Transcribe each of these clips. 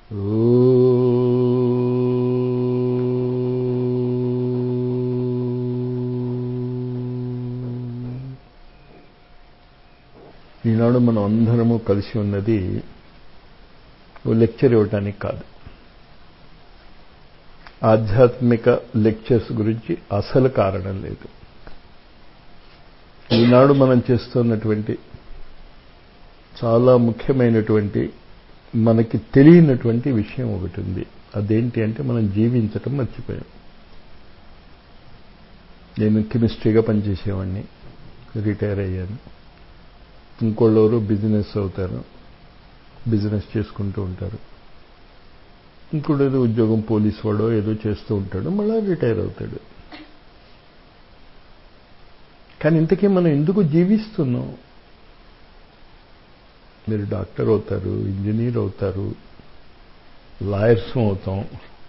ఈనాడు మనం అందరము కలిసి ఉన్నది ఓ లెక్చర్ ఇవ్వటానికి కాదు ఆధ్యాత్మిక లెక్చర్స్ గురించి అసలు కారణం లేదు ఈనాడు మనం చేస్తున్నటువంటి చాలా ముఖ్యమైనటువంటి మనకి తెలియనటువంటి విషయం ఒకటి ఉంది అదేంటి అంటే మనం జీవించటం మర్చిపోయాం నేను కెమిస్ట్రీగా పనిచేసేవాడిని రిటైర్ అయ్యాను ఇంకోళ్ళెవరు బిజినెస్ అవుతారు బిజినెస్ చేసుకుంటూ ఉంటారు ఇంకోటి ఏదో ఉద్యోగం పోలీస్ వాడో ఏదో చేస్తూ ఉంటాడు మళ్ళీ రిటైర్ అవుతాడు కానీ ఇంతకీ మనం ఎందుకు జీవిస్తున్నాం మీరు డాక్టర్ అవుతారు ఇంజనీర్ అవుతారు లాయర్స్ అవుతాం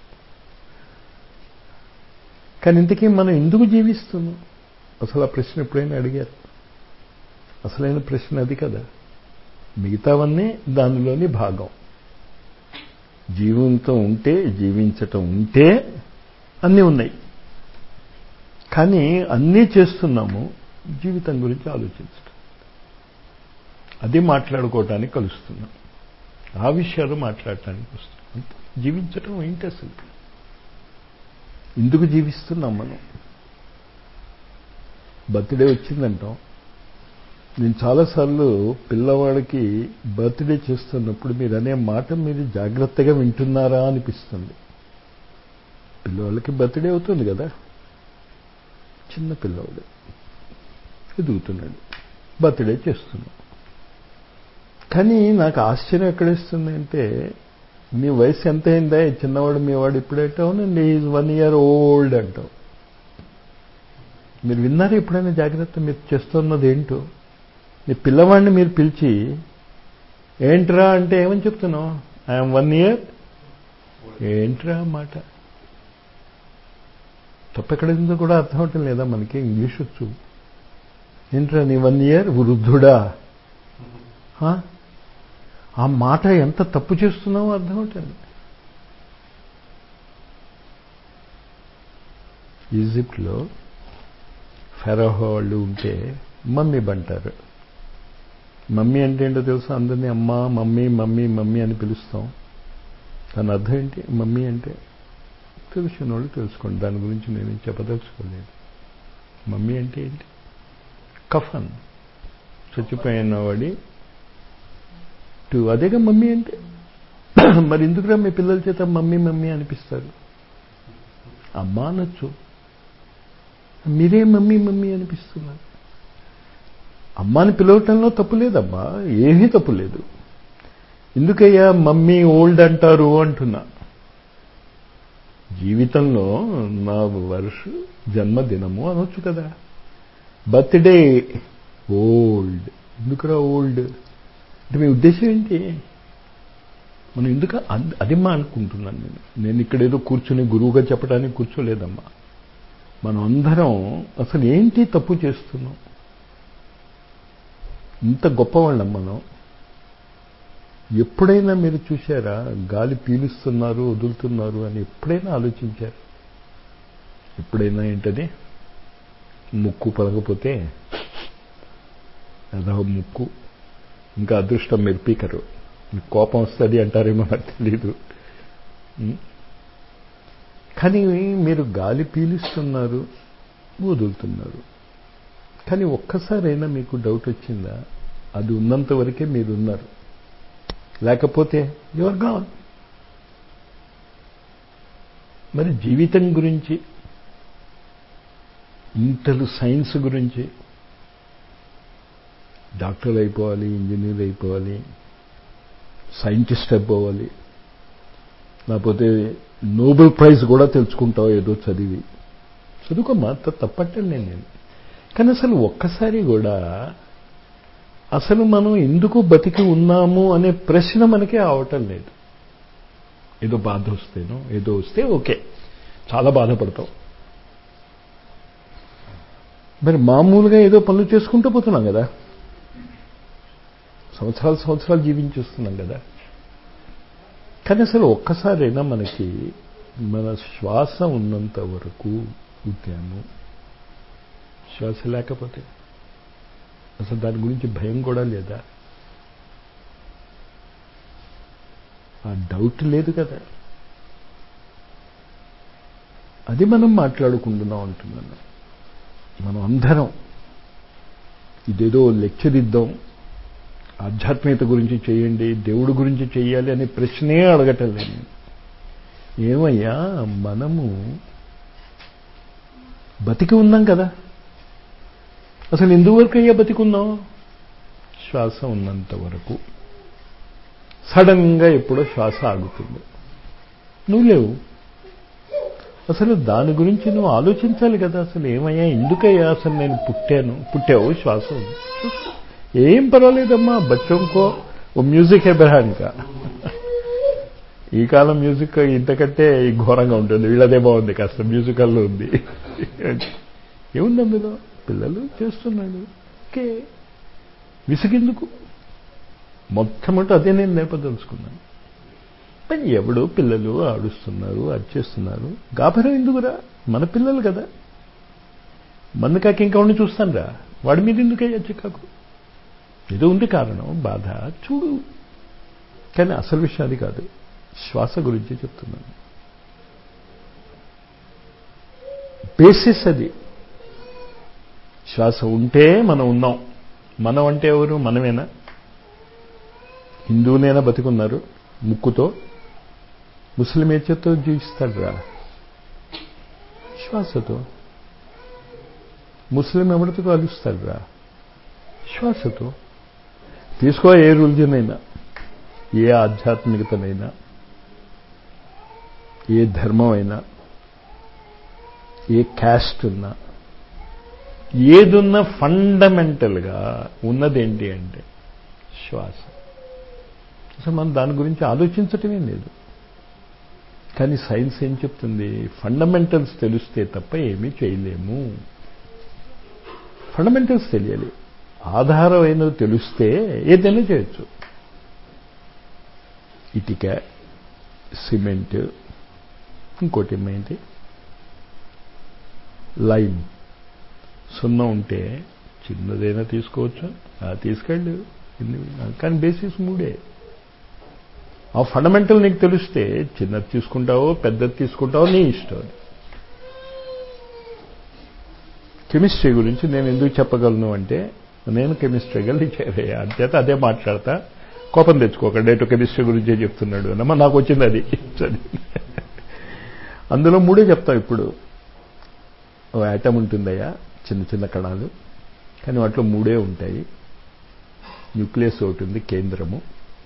కానీ ఇంతకీ మనం ఎందుకు జీవిస్తున్నాం అసలు ఆ ప్రశ్న ఎప్పుడైనా అడిగారు అసలైన ప్రశ్న అది కదా మిగతావన్నీ దానిలోని భాగం జీవంతో ఉంటే జీవించటం ఉంటే అన్నీ ఉన్నాయి కానీ అన్నీ చేస్తున్నాము జీవితం గురించి ఆలోచించటం అది మాట్లాడుకోవటానికి కలుస్తున్నాం ఆ విషయాలు మాట్లాడటానికి వస్తున్నాం జీవించటం ఏంటి అసలు ఎందుకు జీవిస్తున్నాం మనం బర్త్డే వచ్చిందంటాం నేను చాలాసార్లు పిల్లవాడికి బర్త్డే చేస్తున్నప్పుడు మీరు అనే మాట మీరు జాగ్రత్తగా వింటున్నారా అనిపిస్తుంది పిల్లవాళ్ళకి బర్త్డే అవుతుంది కదా చిన్న పిల్లవాడు ఎదుగుతున్నాడు బర్త్డే చేస్తున్నాం కానీ నాకు ఆశ్చర్యం ఎక్కడిస్తుంది అంటే మీ వయసు ఎంత అయిందా చిన్నవాడు మీ వాడు ఇప్పుడైతే అవునండి ఈజ్ వన్ ఇయర్ ఓల్డ్ అంటాం మీరు విన్నారా ఎప్పుడైనా జాగ్రత్త మీరు చేస్తున్నది ఏంటో మీ పిల్లవాడిని మీరు పిలిచి ఏంట్రా అంటే ఏమని చెప్తున్నావు ఐఎమ్ వన్ ఇయర్ ఏంట్రా మాట తప్పెక్కడిందో కూడా అర్థం అవటం లేదా మనకి ఇంగ్లీష్ వచ్చు ఏంట్రా నీ వన్ ఇయర్ వృద్ధుడా ఆ మాట ఎంత తప్పు చేస్తున్నావో అర్థం అవటం ఈజిప్ట్లో ఫెరోహో వాళ్ళు ఉంటే మమ్మీ బంటారు మమ్మీ అంటే ఏంటో తెలుసా అందరినీ అమ్మ మమ్మీ మమ్మీ మమ్మీ అని పిలుస్తాం దాని అర్థం ఏంటి మమ్మీ అంటే తెలిసిన వాళ్ళు తెలుసుకోండి దాని గురించి నేను చెప్పదలుచుకోలేదు మమ్మీ అంటే ఏంటి కఫన్ చచ్చిపోయిన వాడి టు అదేగా మమ్మీ అంటే మరి ఎందుకురా మీ పిల్లల చేత మమ్మీ మమ్మీ అనిపిస్తారు అమ్మ అనొచ్చు మీరే మమ్మీ మమ్మీ అనిపిస్తున్నారు అమ్మాని పిలవటంలో తప్పు లేదమ్మా ఏమీ తప్పు లేదు ఎందుకయ్యా మమ్మీ ఓల్డ్ అంటారు అంటున్నా జీవితంలో నా వర్ష జన్మదినము అనొచ్చు కదా బర్త్డే ఓల్డ్ ఎందుకురా ఓల్డ్ అంటే మీ ఉద్దేశం ఏంటి మనం ఎందుకు అదిమ్మా అనుకుంటున్నాను నేను నేను ఇక్కడ ఏదో కూర్చుని గురువుగా చెప్పడానికి కూర్చోలేదమ్మా మనం అందరం అసలు ఏంటి తప్పు చేస్తున్నాం ఇంత గొప్పవాళ్ళం మనం ఎప్పుడైనా మీరు చూశారా గాలి పీలుస్తున్నారు వదులుతున్నారు అని ఎప్పుడైనా ఆలోచించారు ఎప్పుడైనా ఏంటది ముక్కు పలకపోతే అదో ముక్కు ఇంకా అదృష్టం మీరు పీకరు కోపం వస్తుంది అంటారేమో నాకు తెలీదు కానీ మీరు గాలి పీలుస్తున్నారు వదులుతున్నారు కానీ ఒక్కసారైనా మీకు డౌట్ వచ్చిందా అది ఉన్నంత వరకే మీరు ఉన్నారు లేకపోతే యువర్ గాన్ మరి జీవితం గురించి ఇంతలు సైన్స్ గురించి డాక్టర్ అయిపోవాలి ఇంజనీర్ అయిపోవాలి సైంటిస్ట్ అయిపోవాలి లేకపోతే నోబెల్ ప్రైజ్ కూడా తెలుసుకుంటావు ఏదో చదివి చదువుకోమా తప్పట్టండి నేను కానీ అసలు ఒక్కసారి కూడా అసలు మనం ఎందుకు బతికి ఉన్నాము అనే ప్రశ్న మనకే అవటం లేదు ఏదో బాధ వస్తేనో ఏదో వస్తే ఓకే చాలా బాధపడతాం మరి మామూలుగా ఏదో పనులు చేసుకుంటూ పోతున్నాం కదా సంవత్సరాలు సంవత్సరాలు జీవించేస్తున్నాం కదా కానీ అసలు ఒక్కసారైనా మనకి మన శ్వాస ఉన్నంత వరకు ఉద్యాము శ్వాస లేకపోతే అసలు దాని గురించి భయం కూడా లేదా ఆ డౌట్ లేదు కదా అది మనం మాట్లాడుకుంటున్నాం అంటున్నాను మనం అందరం ఇదేదో లెక్చర్ ఇద్దాం ఆధ్యాత్మికత గురించి చేయండి దేవుడి గురించి చేయాలి అనే ప్రశ్నే అడగటం లేదు ఏమయ్యా మనము బతికి ఉన్నాం కదా అసలు ఎందువరకు అయ్యా బతికున్నాం శ్వాస ఉన్నంత వరకు సడన్గా ఎప్పుడో శ్వాస ఆగుతుంది నువ్వు లేవు అసలు దాని గురించి నువ్వు ఆలోచించాలి కదా అసలు ఏమయ్యా ఎందుకయ్యా అసలు నేను పుట్టాను పుట్టావు శ్వాస ఉంది ఏం పర్వాలేదమ్మా బచ్చంకో ఓ మ్యూజిక్ ఎబ్రహాన్కా ఈ కాలం మ్యూజిక్ ఇంతకంటే ఘోరంగా ఉంటుంది వీళ్ళదే బాగుంది కాస్త మ్యూజికల్లో ఉంది ఏముంది అందులో పిల్లలు చేస్తున్నాడు ఓకే విసిగెందుకు మొట్టమొదటి అదే నేను నేపదలుచుకున్నాను కానీ ఎవడో పిల్లలు ఆడుస్తున్నారు అది చేస్తున్నారు గాభరం ఎందుకురా మన పిల్లలు కదా మన కాకి ఇంకెవరిని చూస్తాను రా వాడి మీద ఎందుకయ్యా చికాకు ఏదో ఉంది కారణం బాధ చూడు కానీ అసలు విషయం అది కాదు శ్వాస గురించి చెప్తున్నాను బేసిస్ అది శ్వాస ఉంటే మనం ఉన్నాం మనం అంటే ఎవరు మనమేనా హిందువునైనా బతికున్నారు ముక్కుతో ముస్లిం ఏ చేత్తో జీవిస్తాడు రా శ్వాసతో ముస్లిం ఎవరితో కలుస్తాడు రా శ్వాసతో తీసుకో ఏ రిలిజన్ అయినా ఏ ఆధ్యాత్మికతనైనా ఏ ధర్మం అయినా ఏ క్యాస్ట్ ఉన్నా ఏదున్నా ఫండమెంటల్గా ఉన్నదేంటి అంటే శ్వాస అసలు మనం దాని గురించి ఆలోచించటమే లేదు కానీ సైన్స్ ఏం చెప్తుంది ఫండమెంటల్స్ తెలిస్తే తప్ప ఏమీ చేయలేము ఫండమెంటల్స్ తెలియాలి ఆధారమైనది తెలిస్తే ఏదైనా చేయొచ్చు ఇటుక సిమెంట్ ఇంకోటి ఏమైంది లైమ్ సున్నా ఉంటే చిన్నదైనా తీసుకోవచ్చు తీసుకెళ్ళు కానీ బేసిస్ మూడే ఆ ఫండమెంటల్ నీకు తెలిస్తే చిన్నది తీసుకుంటావో పెద్దది తీసుకుంటావో నీ ఇష్టం కెమిస్ట్రీ గురించి నేను ఎందుకు చెప్పగలను అంటే నేను కెమిస్ట్రీ గెలిచారే అంచేత అదే మాట్లాడతా కోపం తెచ్చుకోకండి డేటో కెమిస్ట్రీ గురించే చెప్తున్నాడు అన్నమా నాకు వచ్చింది అది అందులో మూడే చెప్తాం ఇప్పుడు ఓ ఐటమ్ ఉంటుందయ్యా చిన్న చిన్న కణాలు కానీ వాటిలో మూడే ఉంటాయి న్యూక్లియస్ ఒకటి ఉంది కేంద్రము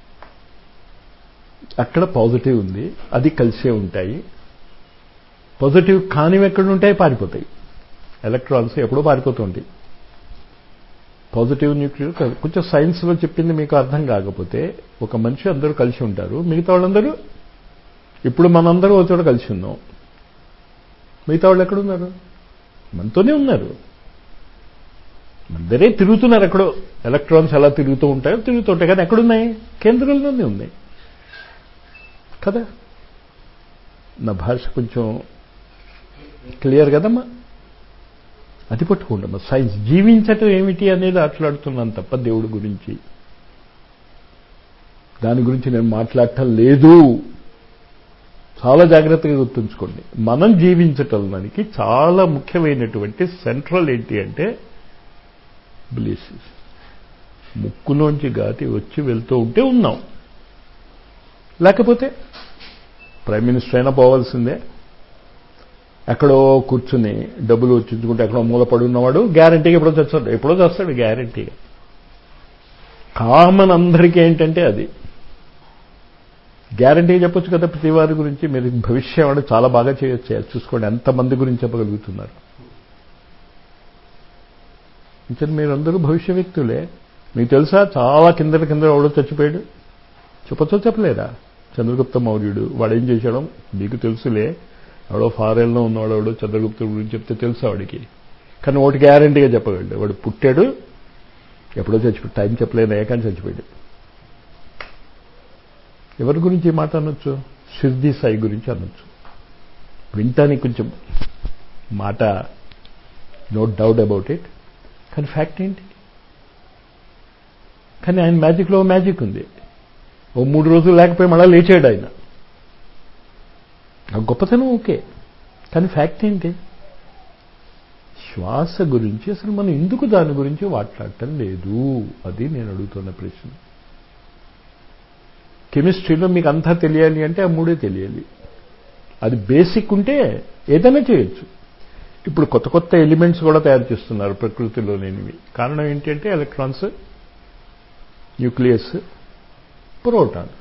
అక్కడ పాజిటివ్ ఉంది అది కలిసే ఉంటాయి పాజిటివ్ కానివి ఎక్కడ ఉంటాయి పారిపోతాయి ఎలక్ట్రాన్స్ ఎప్పుడో పారిపోతూ ఉంటాయి పాజిటివ్ న్యూక్లియర్ కొంచెం సైన్స్లో చెప్పింది మీకు అర్థం కాకపోతే ఒక మనిషి అందరూ కలిసి ఉంటారు మిగతా వాళ్ళందరూ ఇప్పుడు మనందరూ ఒక చోట కలిసి ఉన్నాం మిగతా వాళ్ళు ఎక్కడున్నారు మనతోనే ఉన్నారు అందరే తిరుగుతున్నారు ఎక్కడో ఎలక్ట్రాన్స్ ఎలా తిరుగుతూ ఉంటాయో తిరుగుతూ ఉంటాయి కానీ ఎక్కడున్నాయి కేంద్రంలోనే ఉన్నాయి కదా నా భాష కొంచెం క్లియర్ కదమ్మా అది పట్టుకుంటామా సైన్స్ జీవించటం ఏమిటి అనేది ఆటలాడుతున్నాను తప్ప దేవుడి గురించి దాని గురించి నేను మాట్లాడటం లేదు చాలా జాగ్రత్తగా గుర్తుంచుకోండి మనం జీవించటం దానికి చాలా ముఖ్యమైనటువంటి సెంట్రల్ ఏంటి అంటే బ్లీసెస్ ముక్కులోంచి గాతి వచ్చి వెళ్తూ ఉంటే ఉన్నాం లేకపోతే ప్రైమ్ మినిస్టర్ అయినా పోవాల్సిందే ఎక్కడో కూర్చుని డబ్బులు వచ్చించుకుంటే ఎక్కడో మూలపడి ఉన్నవాడు గ్యారంటీగా ఎప్పుడో చస్తాడు ఎప్పుడో చేస్తాడు గ్యారంటీగా కామన్ అందరికీ ఏంటంటే అది గ్యారంటీ చెప్పొచ్చు కదా ప్రతి వారి గురించి మీరు భవిష్యం చాలా బాగా చేయొచ్చు చూసుకోండి ఎంతమంది గురించి చెప్పగలుగుతున్నారు ఇంకా మీరందరూ భవిష్య వ్యక్తులే మీకు తెలుసా చాలా కింద కింద ఎవడో చచ్చిపోయాడు చెప్పచ్చో చెప్పలేదా చంద్రగుప్త మౌర్యుడు వాడేం చేశాడో మీకు తెలుసులే ఎవడో ఫారెన్లో ఉన్నవాడు ఎవడో చంద్రగుప్తుడు గురించి చెప్తే తెలుసా వాడికి కానీ ఒకటి గ్యారంటీగా చెప్పగలడు వాడు పుట్టాడు ఎప్పుడో చచ్చిపోయాడు టైం చెప్పలేదా కానీ చచ్చిపోయాడు ఎవరి గురించి ఈ మాట అనొచ్చు సిద్ధి సాయి గురించి అనొచ్చు వింటానికి కొంచెం మాట నో డౌట్ అబౌట్ ఇట్ కానీ ఫ్యాక్ట్ ఏంటి కానీ ఆయన మ్యాజిక్లో మ్యాజిక్ ఉంది ఓ మూడు రోజులు లేకపోయి మళ్ళీ లేచాడు ఆయన ఆ గొప్పతనం ఓకే కానీ ఫ్యాక్ట్ ఏంటి శ్వాస గురించి అసలు మనం ఎందుకు దాని గురించి మాట్లాడటం లేదు అది నేను అడుగుతున్న ప్రశ్న కెమిస్ట్రీలో మీకు అంతా తెలియాలి అంటే ఆ మూడే తెలియాలి అది బేసిక్ ఉంటే ఏదైనా చేయొచ్చు ఇప్పుడు కొత్త కొత్త ఎలిమెంట్స్ కూడా తయారు చేస్తున్నారు ప్రకృతిలో లేనివి కారణం ఏంటంటే ఎలక్ట్రాన్స్ న్యూక్లియస్ ప్రోటాన్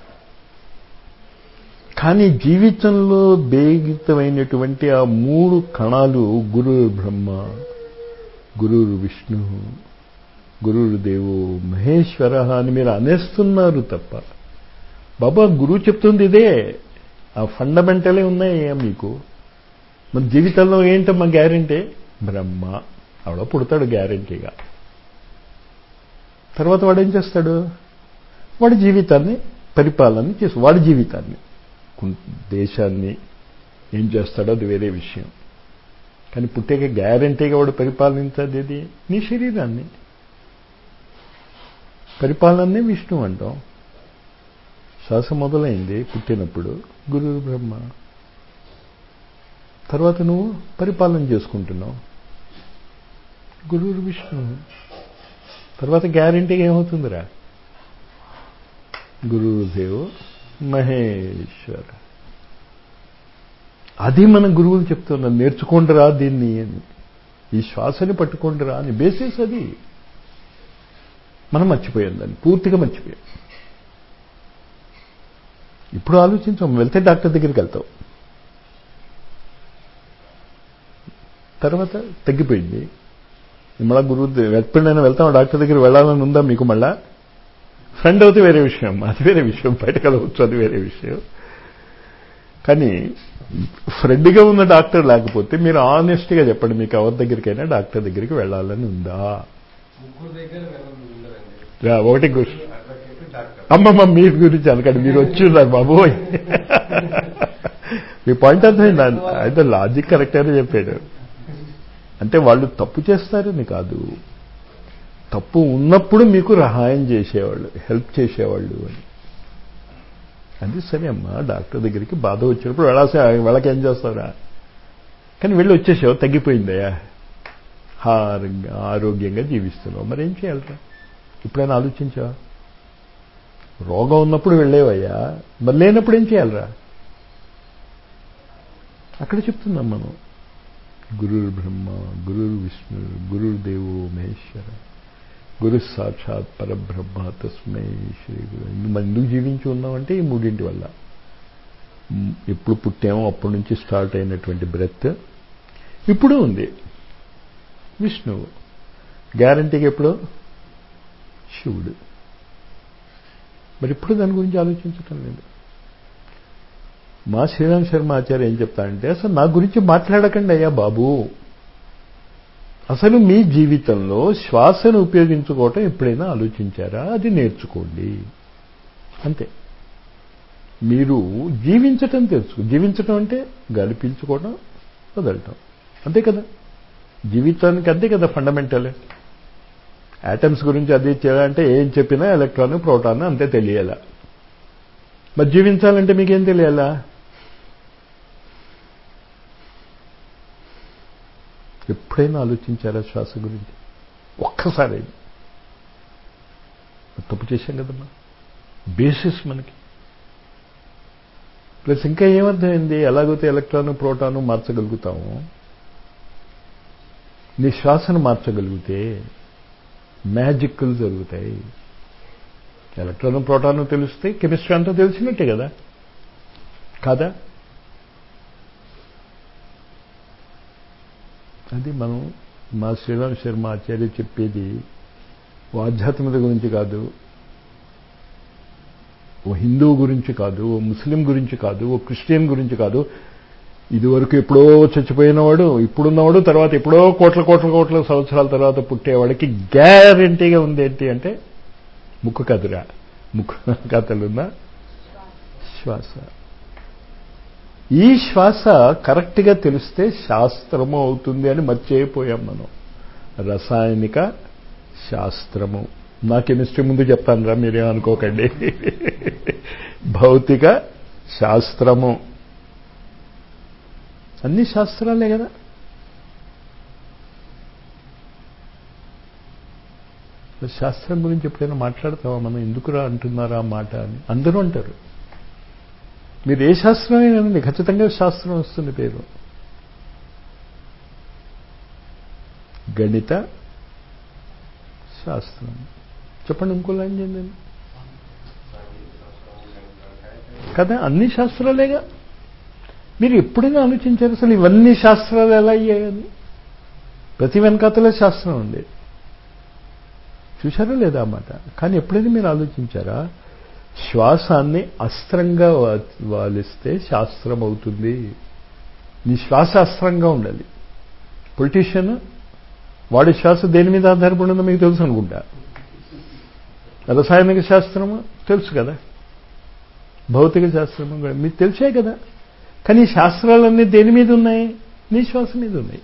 కానీ జీవితంలో బేగితమైనటువంటి ఆ మూడు కణాలు గురు బ్రహ్మ గురురు విష్ణు గురురు దేవు మహేశ్వర అని మీరు అనేస్తున్నారు తప్ప బాబా గురువు చెప్తుంది ఇదే ఆ ఫండమెంటలే ఉన్నాయ్యా మీకు మన జీవితంలో ఏంటమ్మా గ్యారంటీ బ్రహ్మ ఆవిడ పుడతాడు గ్యారంటీగా తర్వాత వాడు ఏం చేస్తాడు వాడి జీవితాన్ని పరిపాలన చేసు వాడి జీవితాన్ని దేశాన్ని ఏం చేస్తాడో అది వేరే విషయం కానీ పుట్టాక గ్యారంటీగా వాడు పరిపాలించేది ఏది నీ శరీరాన్ని పరిపాలనే విష్ణు అంటాం శ్వాస మొదలైంది పుట్టినప్పుడు గురు బ్రహ్మ తర్వాత నువ్వు పరిపాలన చేసుకుంటున్నావు గురువు విష్ణు తర్వాత గ్యారంటీగా ఏమవుతుందిరా గురుదేవు మహేశ్వర అది మన గురువులు చెప్తున్నారు నేర్చుకోండిరా దీన్ని అని ఈ శ్వాసని పట్టుకోండిరా అని బేసిస్ అది మనం మర్చిపోయాం దాన్ని పూర్తిగా మర్చిపోయాం ఇప్పుడు ఆలోచించాం వెళ్తే డాక్టర్ దగ్గరికి వెళ్తావు తర్వాత తగ్గిపోయింది మళ్ళా గురువు ఎప్పుడైనా వెళ్తాం డాక్టర్ దగ్గర వెళ్ళాలని ఉందా మీకు మళ్ళా ఫ్రెండ్ అవుతే వేరే విషయం అది వేరే విషయం బయట కలవచ్చు అది వేరే విషయం కానీ ఫ్రెండ్గా ఉన్న డాక్టర్ లేకపోతే మీరు ఆనెస్ట్గా చెప్పండి మీకు ఎవరి దగ్గరికైనా డాక్టర్ దగ్గరికి వెళ్ళాలని ఉందా ఒకటి అమ్మమ్మ మీ గురించి అనకండి మీరు వచ్చి ఉన్నారు బాబోయ్ మీ పాయింట్ అర్థమైంది అయితే లాజిక్ కరెక్ట్ అని చెప్పాడు అంటే వాళ్ళు తప్పు చేస్తారని కాదు తప్పు ఉన్నప్పుడు మీకు సహాయం చేసేవాళ్ళు హెల్ప్ చేసేవాళ్ళు అని అది సరే అమ్మా డాక్టర్ దగ్గరికి బాధ వచ్చినప్పుడు వెళ్ళాల్సి వాళ్ళకేం చేస్తారా కానీ వెళ్ళి వచ్చేసావు తగ్గిపోయిందయ్యా హారంగా ఆరోగ్యంగా జీవిస్తున్నావు మరేం చేయాలరా ఇప్పుడైనా ఆలోచించావా రోగం ఉన్నప్పుడు వెళ్ళేవయ్యా మరి లేనప్పుడు ఏం చేయాలరా అక్కడ చెప్తున్నాం మనం గురుర్ బ్రహ్మ గురుర్ విష్ణు గురుర్ దేవో మహేశ్వర గురు సాక్షాత్ పరబ్రహ్మ తస్మై శ్రీ గురు మనం ఎందుకు జీవించి ఉన్నామంటే ఈ మూడింటి వల్ల ఎప్పుడు పుట్టామో అప్పటి నుంచి స్టార్ట్ అయినటువంటి బ్రెత్ ఇప్పుడు ఉంది విష్ణువు గ్యారంటీకి ఎప్పుడు శివుడు మరి ఇప్పుడు దాని గురించి ఆలోచించటం లేదు మా శ్రీరామ్ శర్మ ఆచార్య ఏం చెప్తానంటే అసలు నా గురించి మాట్లాడకండి అయ్యా బాబు అసలు మీ జీవితంలో శ్వాసను ఉపయోగించుకోవటం ఎప్పుడైనా ఆలోచించారా అది నేర్చుకోండి అంతే మీరు జీవించటం తెలుసు జీవించటం అంటే గాలి పీల్చుకోవడం వదలటం అంతే కదా జీవితానికి అంతే కదా ఫండమెంటల్ యాటమ్స్ గురించి అది చేయాలంటే ఏం చెప్పినా ఎలక్ట్రాన్ ప్రోటాన్ అంతే తెలియాల మరి జీవించాలంటే మీకేం తెలియాలా ఎప్పుడైనా ఆలోచించారా శ్వాస గురించి ఒక్కసారి తప్పు చేశాం కదమ్మా బేసిస్ మనకి ప్లస్ ఇంకా ఏమర్థమైంది ఎలాగైతే ఎలక్ట్రాన్ ప్రోటాను మార్చగలుగుతాము నీ శ్వాసను మార్చగలిగితే మ్యాజిక్లు జరుగుతాయి ఎలక్ట్రాన్ ప్రోటాను తెలిస్తే కెమిస్ట్రీ అంతా తెలిసినట్టే కదా కాదా అది మనం మా శ్రీరామ్ శర్మ ఆచార్య చెప్పేది ఓ ఆధ్యాత్మికత గురించి కాదు ఓ హిందువు గురించి కాదు ఓ ముస్లిం గురించి కాదు ఓ క్రిస్టియన్ గురించి కాదు ఇదివరకు ఎప్పుడో చచ్చిపోయినవాడు ఇప్పుడున్నవాడు తర్వాత ఎప్పుడో కోట్ల కోట్ల కోట్ల సంవత్సరాల తర్వాత పుట్టేవాడికి గ్యారంటీగా ఉంది ఏంటి అంటే ముక్కు కదురా ముక్కు కథలున్నా శ్వాస ఈ శ్వాస కరెక్ట్గా తెలిస్తే శాస్త్రము అవుతుంది అని మర్చిపోయాం మనం రసాయనిక శాస్త్రము నా కెమిస్ట్రీ ముందు చెప్తాను రా మీరేం అనుకోకండి భౌతిక శాస్త్రము అన్ని శాస్త్రాలే కదా శాస్త్రం గురించి ఎప్పుడైనా మాట్లాడతావా మనం ఎందుకురా అంటున్నారా ఆ మాట అని అందరూ అంటారు మీరు ఏ శాస్త్రమే వినండి ఖచ్చితంగా శాస్త్రం వస్తుంది పేరు గణిత శాస్త్రం చెప్పండి ఇంకో లైన్ చేయండి కదా అన్ని శాస్త్రాలేగా మీరు ఎప్పుడైనా ఆలోచించారు అసలు ఇవన్నీ శాస్త్రాలు ఎలా అయ్యాయని ప్రతి వెనకాతలే శాస్త్రం ఉంది చూశారా లేదా అన్నమాట కానీ ఎప్పుడైనా మీరు ఆలోచించారా శ్వాసాన్ని అస్త్రంగా వాలిస్తే శాస్త్రం అవుతుంది నీ శ్వాస అస్త్రంగా ఉండాలి పొలిటీషియన్ వాడి శ్వాస దేని మీద ఆధారపడి ఉందో మీకు తెలుసు అనుకుంటా రసాయనిక శాస్త్రము తెలుసు కదా భౌతిక శాస్త్రము కూడా మీకు తెలిసే కదా కానీ శాస్త్రాలన్నీ దేని మీద ఉన్నాయి నీ శ్వాస మీద ఉన్నాయి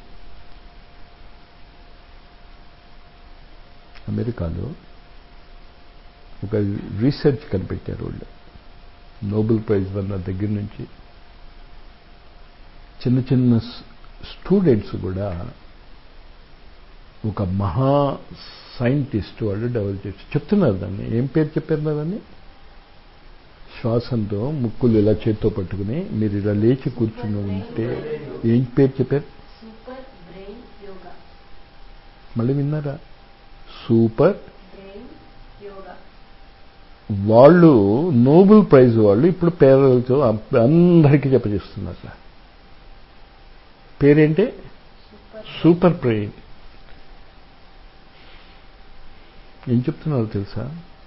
అమెరికాలో ఒక రీసెర్చ్ కనిపెట్టారు వాళ్ళు నోబెల్ ప్రైజ్ వన్న దగ్గర నుంచి చిన్న చిన్న స్టూడెంట్స్ కూడా ఒక మహా సైంటిస్ట్ వాళ్ళు డెవలప్ చేసి చెప్తున్నారు దాన్ని ఏం పేరు చెప్పారు దాన్ని శ్వాసంతో ముక్కులు ఇలా చేత్తో పట్టుకుని మీరు ఇలా లేచి కూర్చుని ఉంటే ఏం పేరు చెప్పారు సూపర్ బ్రెయిన్ యోగా మళ్ళీ విన్నారా సూపర్ బ్రెయిన్ యోగా వాళ్ళు నోబెల్ ప్రైజ్ వాళ్ళు ఇప్పుడు పేర్లతో అందరికీ చెప్పజేస్తున్నారు పేరేంటి సూపర్ సూపర్ బ్రెయిన్ ఏం చెప్తున్నారు తెలుసా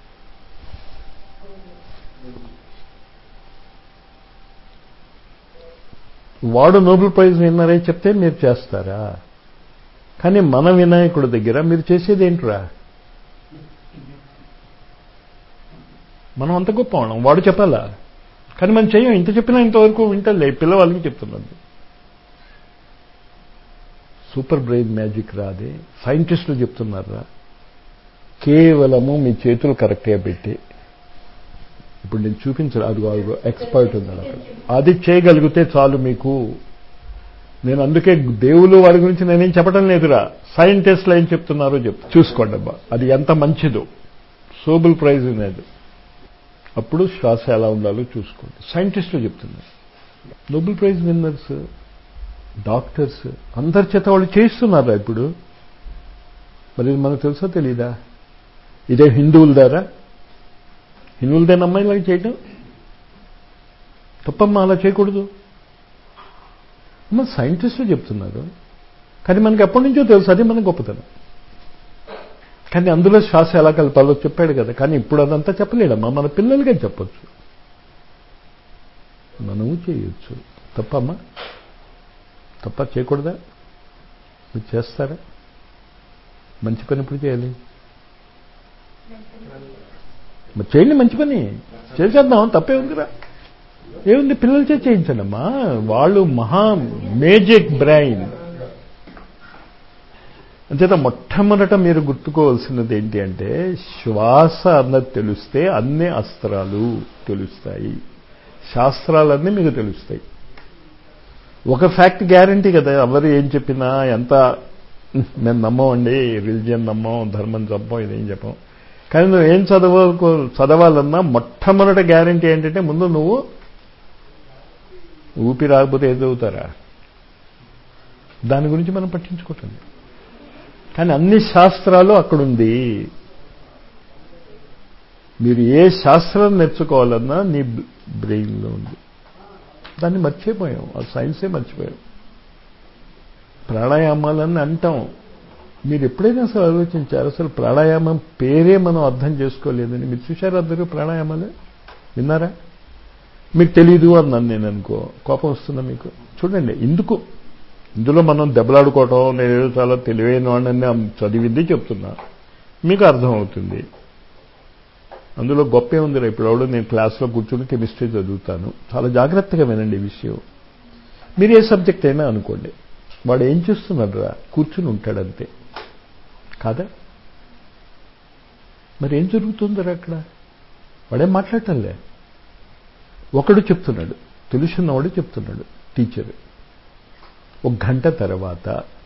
వాడు నోబెల్ ప్రైజ్ విన్నారే చెప్తే మీరు చేస్తారా కానీ మన వినాయకుడి దగ్గర మీరు చేసేది ఏంట్రా మనం అంత గొప్ప వాళ్ళం వాడు చెప్పాలా కానీ మనం చెయ్యం ఇంత చెప్పినా ఇంతవరకు వింటలే పిల్లవాళ్ళకి చెప్తున్నది సూపర్ బ్రెయిన్ మ్యాజిక్ రాదే సైంటిస్టులు చెప్తున్నారా కేవలము మీ చేతులు కరెక్ట్గా పెట్టి ఇప్పుడు నేను చూపించాలి అదిగో అదిగో ఎక్స్పర్ట్ ఉన్నాడు అక్కడ అది చేయగలిగితే చాలు మీకు నేను అందుకే దేవులు వారి గురించి నేనేం చెప్పడం లేదురా సైంటిస్టులు ఏం చెప్తున్నారో చెప్ చూసుకోండి అబ్బా అది ఎంత మంచిదో సోబుల్ ప్రైజ్ అనేది అప్పుడు శ్వాస ఎలా ఉండాలో చూసుకోండి సైంటిస్టులు చెప్తున్నారు నోబెల్ ప్రైజ్ విన్నర్స్ డాక్టర్స్ అందరి చేత వాళ్ళు చేస్తున్నారా ఇప్పుడు మరి ఇది మనకు తెలుసా తెలీదా ఇదే హిందువుల ద్వారా హిందువులదేన అమ్మాయిలాగా చేయటం తప్పమ్మా అలా చేయకూడదు అమ్మ సైంటిస్టులు చెప్తున్నారు కానీ మనకి ఎప్పటి నుంచో తెలుసు అది మన గొప్పతనం కానీ అందులో శ్వాస ఎలా కలపాలో చెప్పాడు కదా కానీ ఇప్పుడు అదంతా చెప్పలేడమ్మా మన పిల్లలకే చెప్పొచ్చు మనము చేయొచ్చు తప్పమ్మా తప్ప చేయకూడదా మీరు చేస్తారా మంచి పని ఎప్పుడు చేయాలి మరి చేయండి మంచి పని చేసేద్దాం తప్పే ఉందిరా ఏముంది పిల్లలు చే చేయించండి అమ్మా వాళ్ళు మహా మేజిక్ బ్రెయిన్ అంచేత మొట్టమొదట మీరు గుర్తుకోవాల్సినది ఏంటి అంటే శ్వాస అన్నది తెలిస్తే అన్ని అస్త్రాలు తెలుస్తాయి శాస్త్రాలన్నీ మీకు తెలుస్తాయి ఒక ఫ్యాక్ట్ గ్యారంటీ కదా ఎవరు ఏం చెప్పినా ఎంత మేము నమ్మమండి రిలిజియన్ నమ్మం ధర్మం చెప్పం ఇదేం చెప్పం కానీ నువ్వు ఏం చదవ చదవాలన్నా మొట్టమొదటి గ్యారంటీ ఏంటంటే ముందు నువ్వు ఊపి రాకపోతే ఏది చదువుతారా దాని గురించి మనం పట్టించుకోవటం కానీ అన్ని శాస్త్రాలు అక్కడుంది మీరు ఏ శాస్త్రం నేర్చుకోవాలన్నా నీ బ్రెయిన్లో ఉంది దాన్ని మర్చిపోయాం ఆ సైన్సే మర్చిపోయాం ప్రాణాయామాలని అంటాం మీరు ఎప్పుడైనా అసలు ఆలోచించారు అసలు ప్రాణాయామం పేరే మనం అర్థం చేసుకోలేదని మీరు చూశారు అందరూ ప్రాణాయామాలు విన్నారా మీకు తెలీదు అన్నాను నేను అనుకో కోపం వస్తుందా మీకు చూడండి ఎందుకు ఇందులో మనం దెబ్బలాడుకోవటం నేను చాలా తెలివైన వాడిని చదివింది చెప్తున్నా మీకు అర్థమవుతుంది అందులో గొప్పే ఉందిరా ఇప్పుడు ఎవడో నేను క్లాస్లో కూర్చుని కెమిస్ట్రీ చదువుతాను చాలా జాగ్రత్తగా వినండి ఈ విషయం మీరు ఏ సబ్జెక్ట్ అయినా అనుకోండి వాడు ఏం చేస్తున్నాడు రా కూర్చుని ఉంటాడంతే కాదా మరి ఏం జరుగుతుందిరా అక్కడ వాడేం మాట్లాడటంలే ఒకడు చెప్తున్నాడు తెలుసున్నవాడు చెప్తున్నాడు టీచర్ ఒక గంట తర్వాత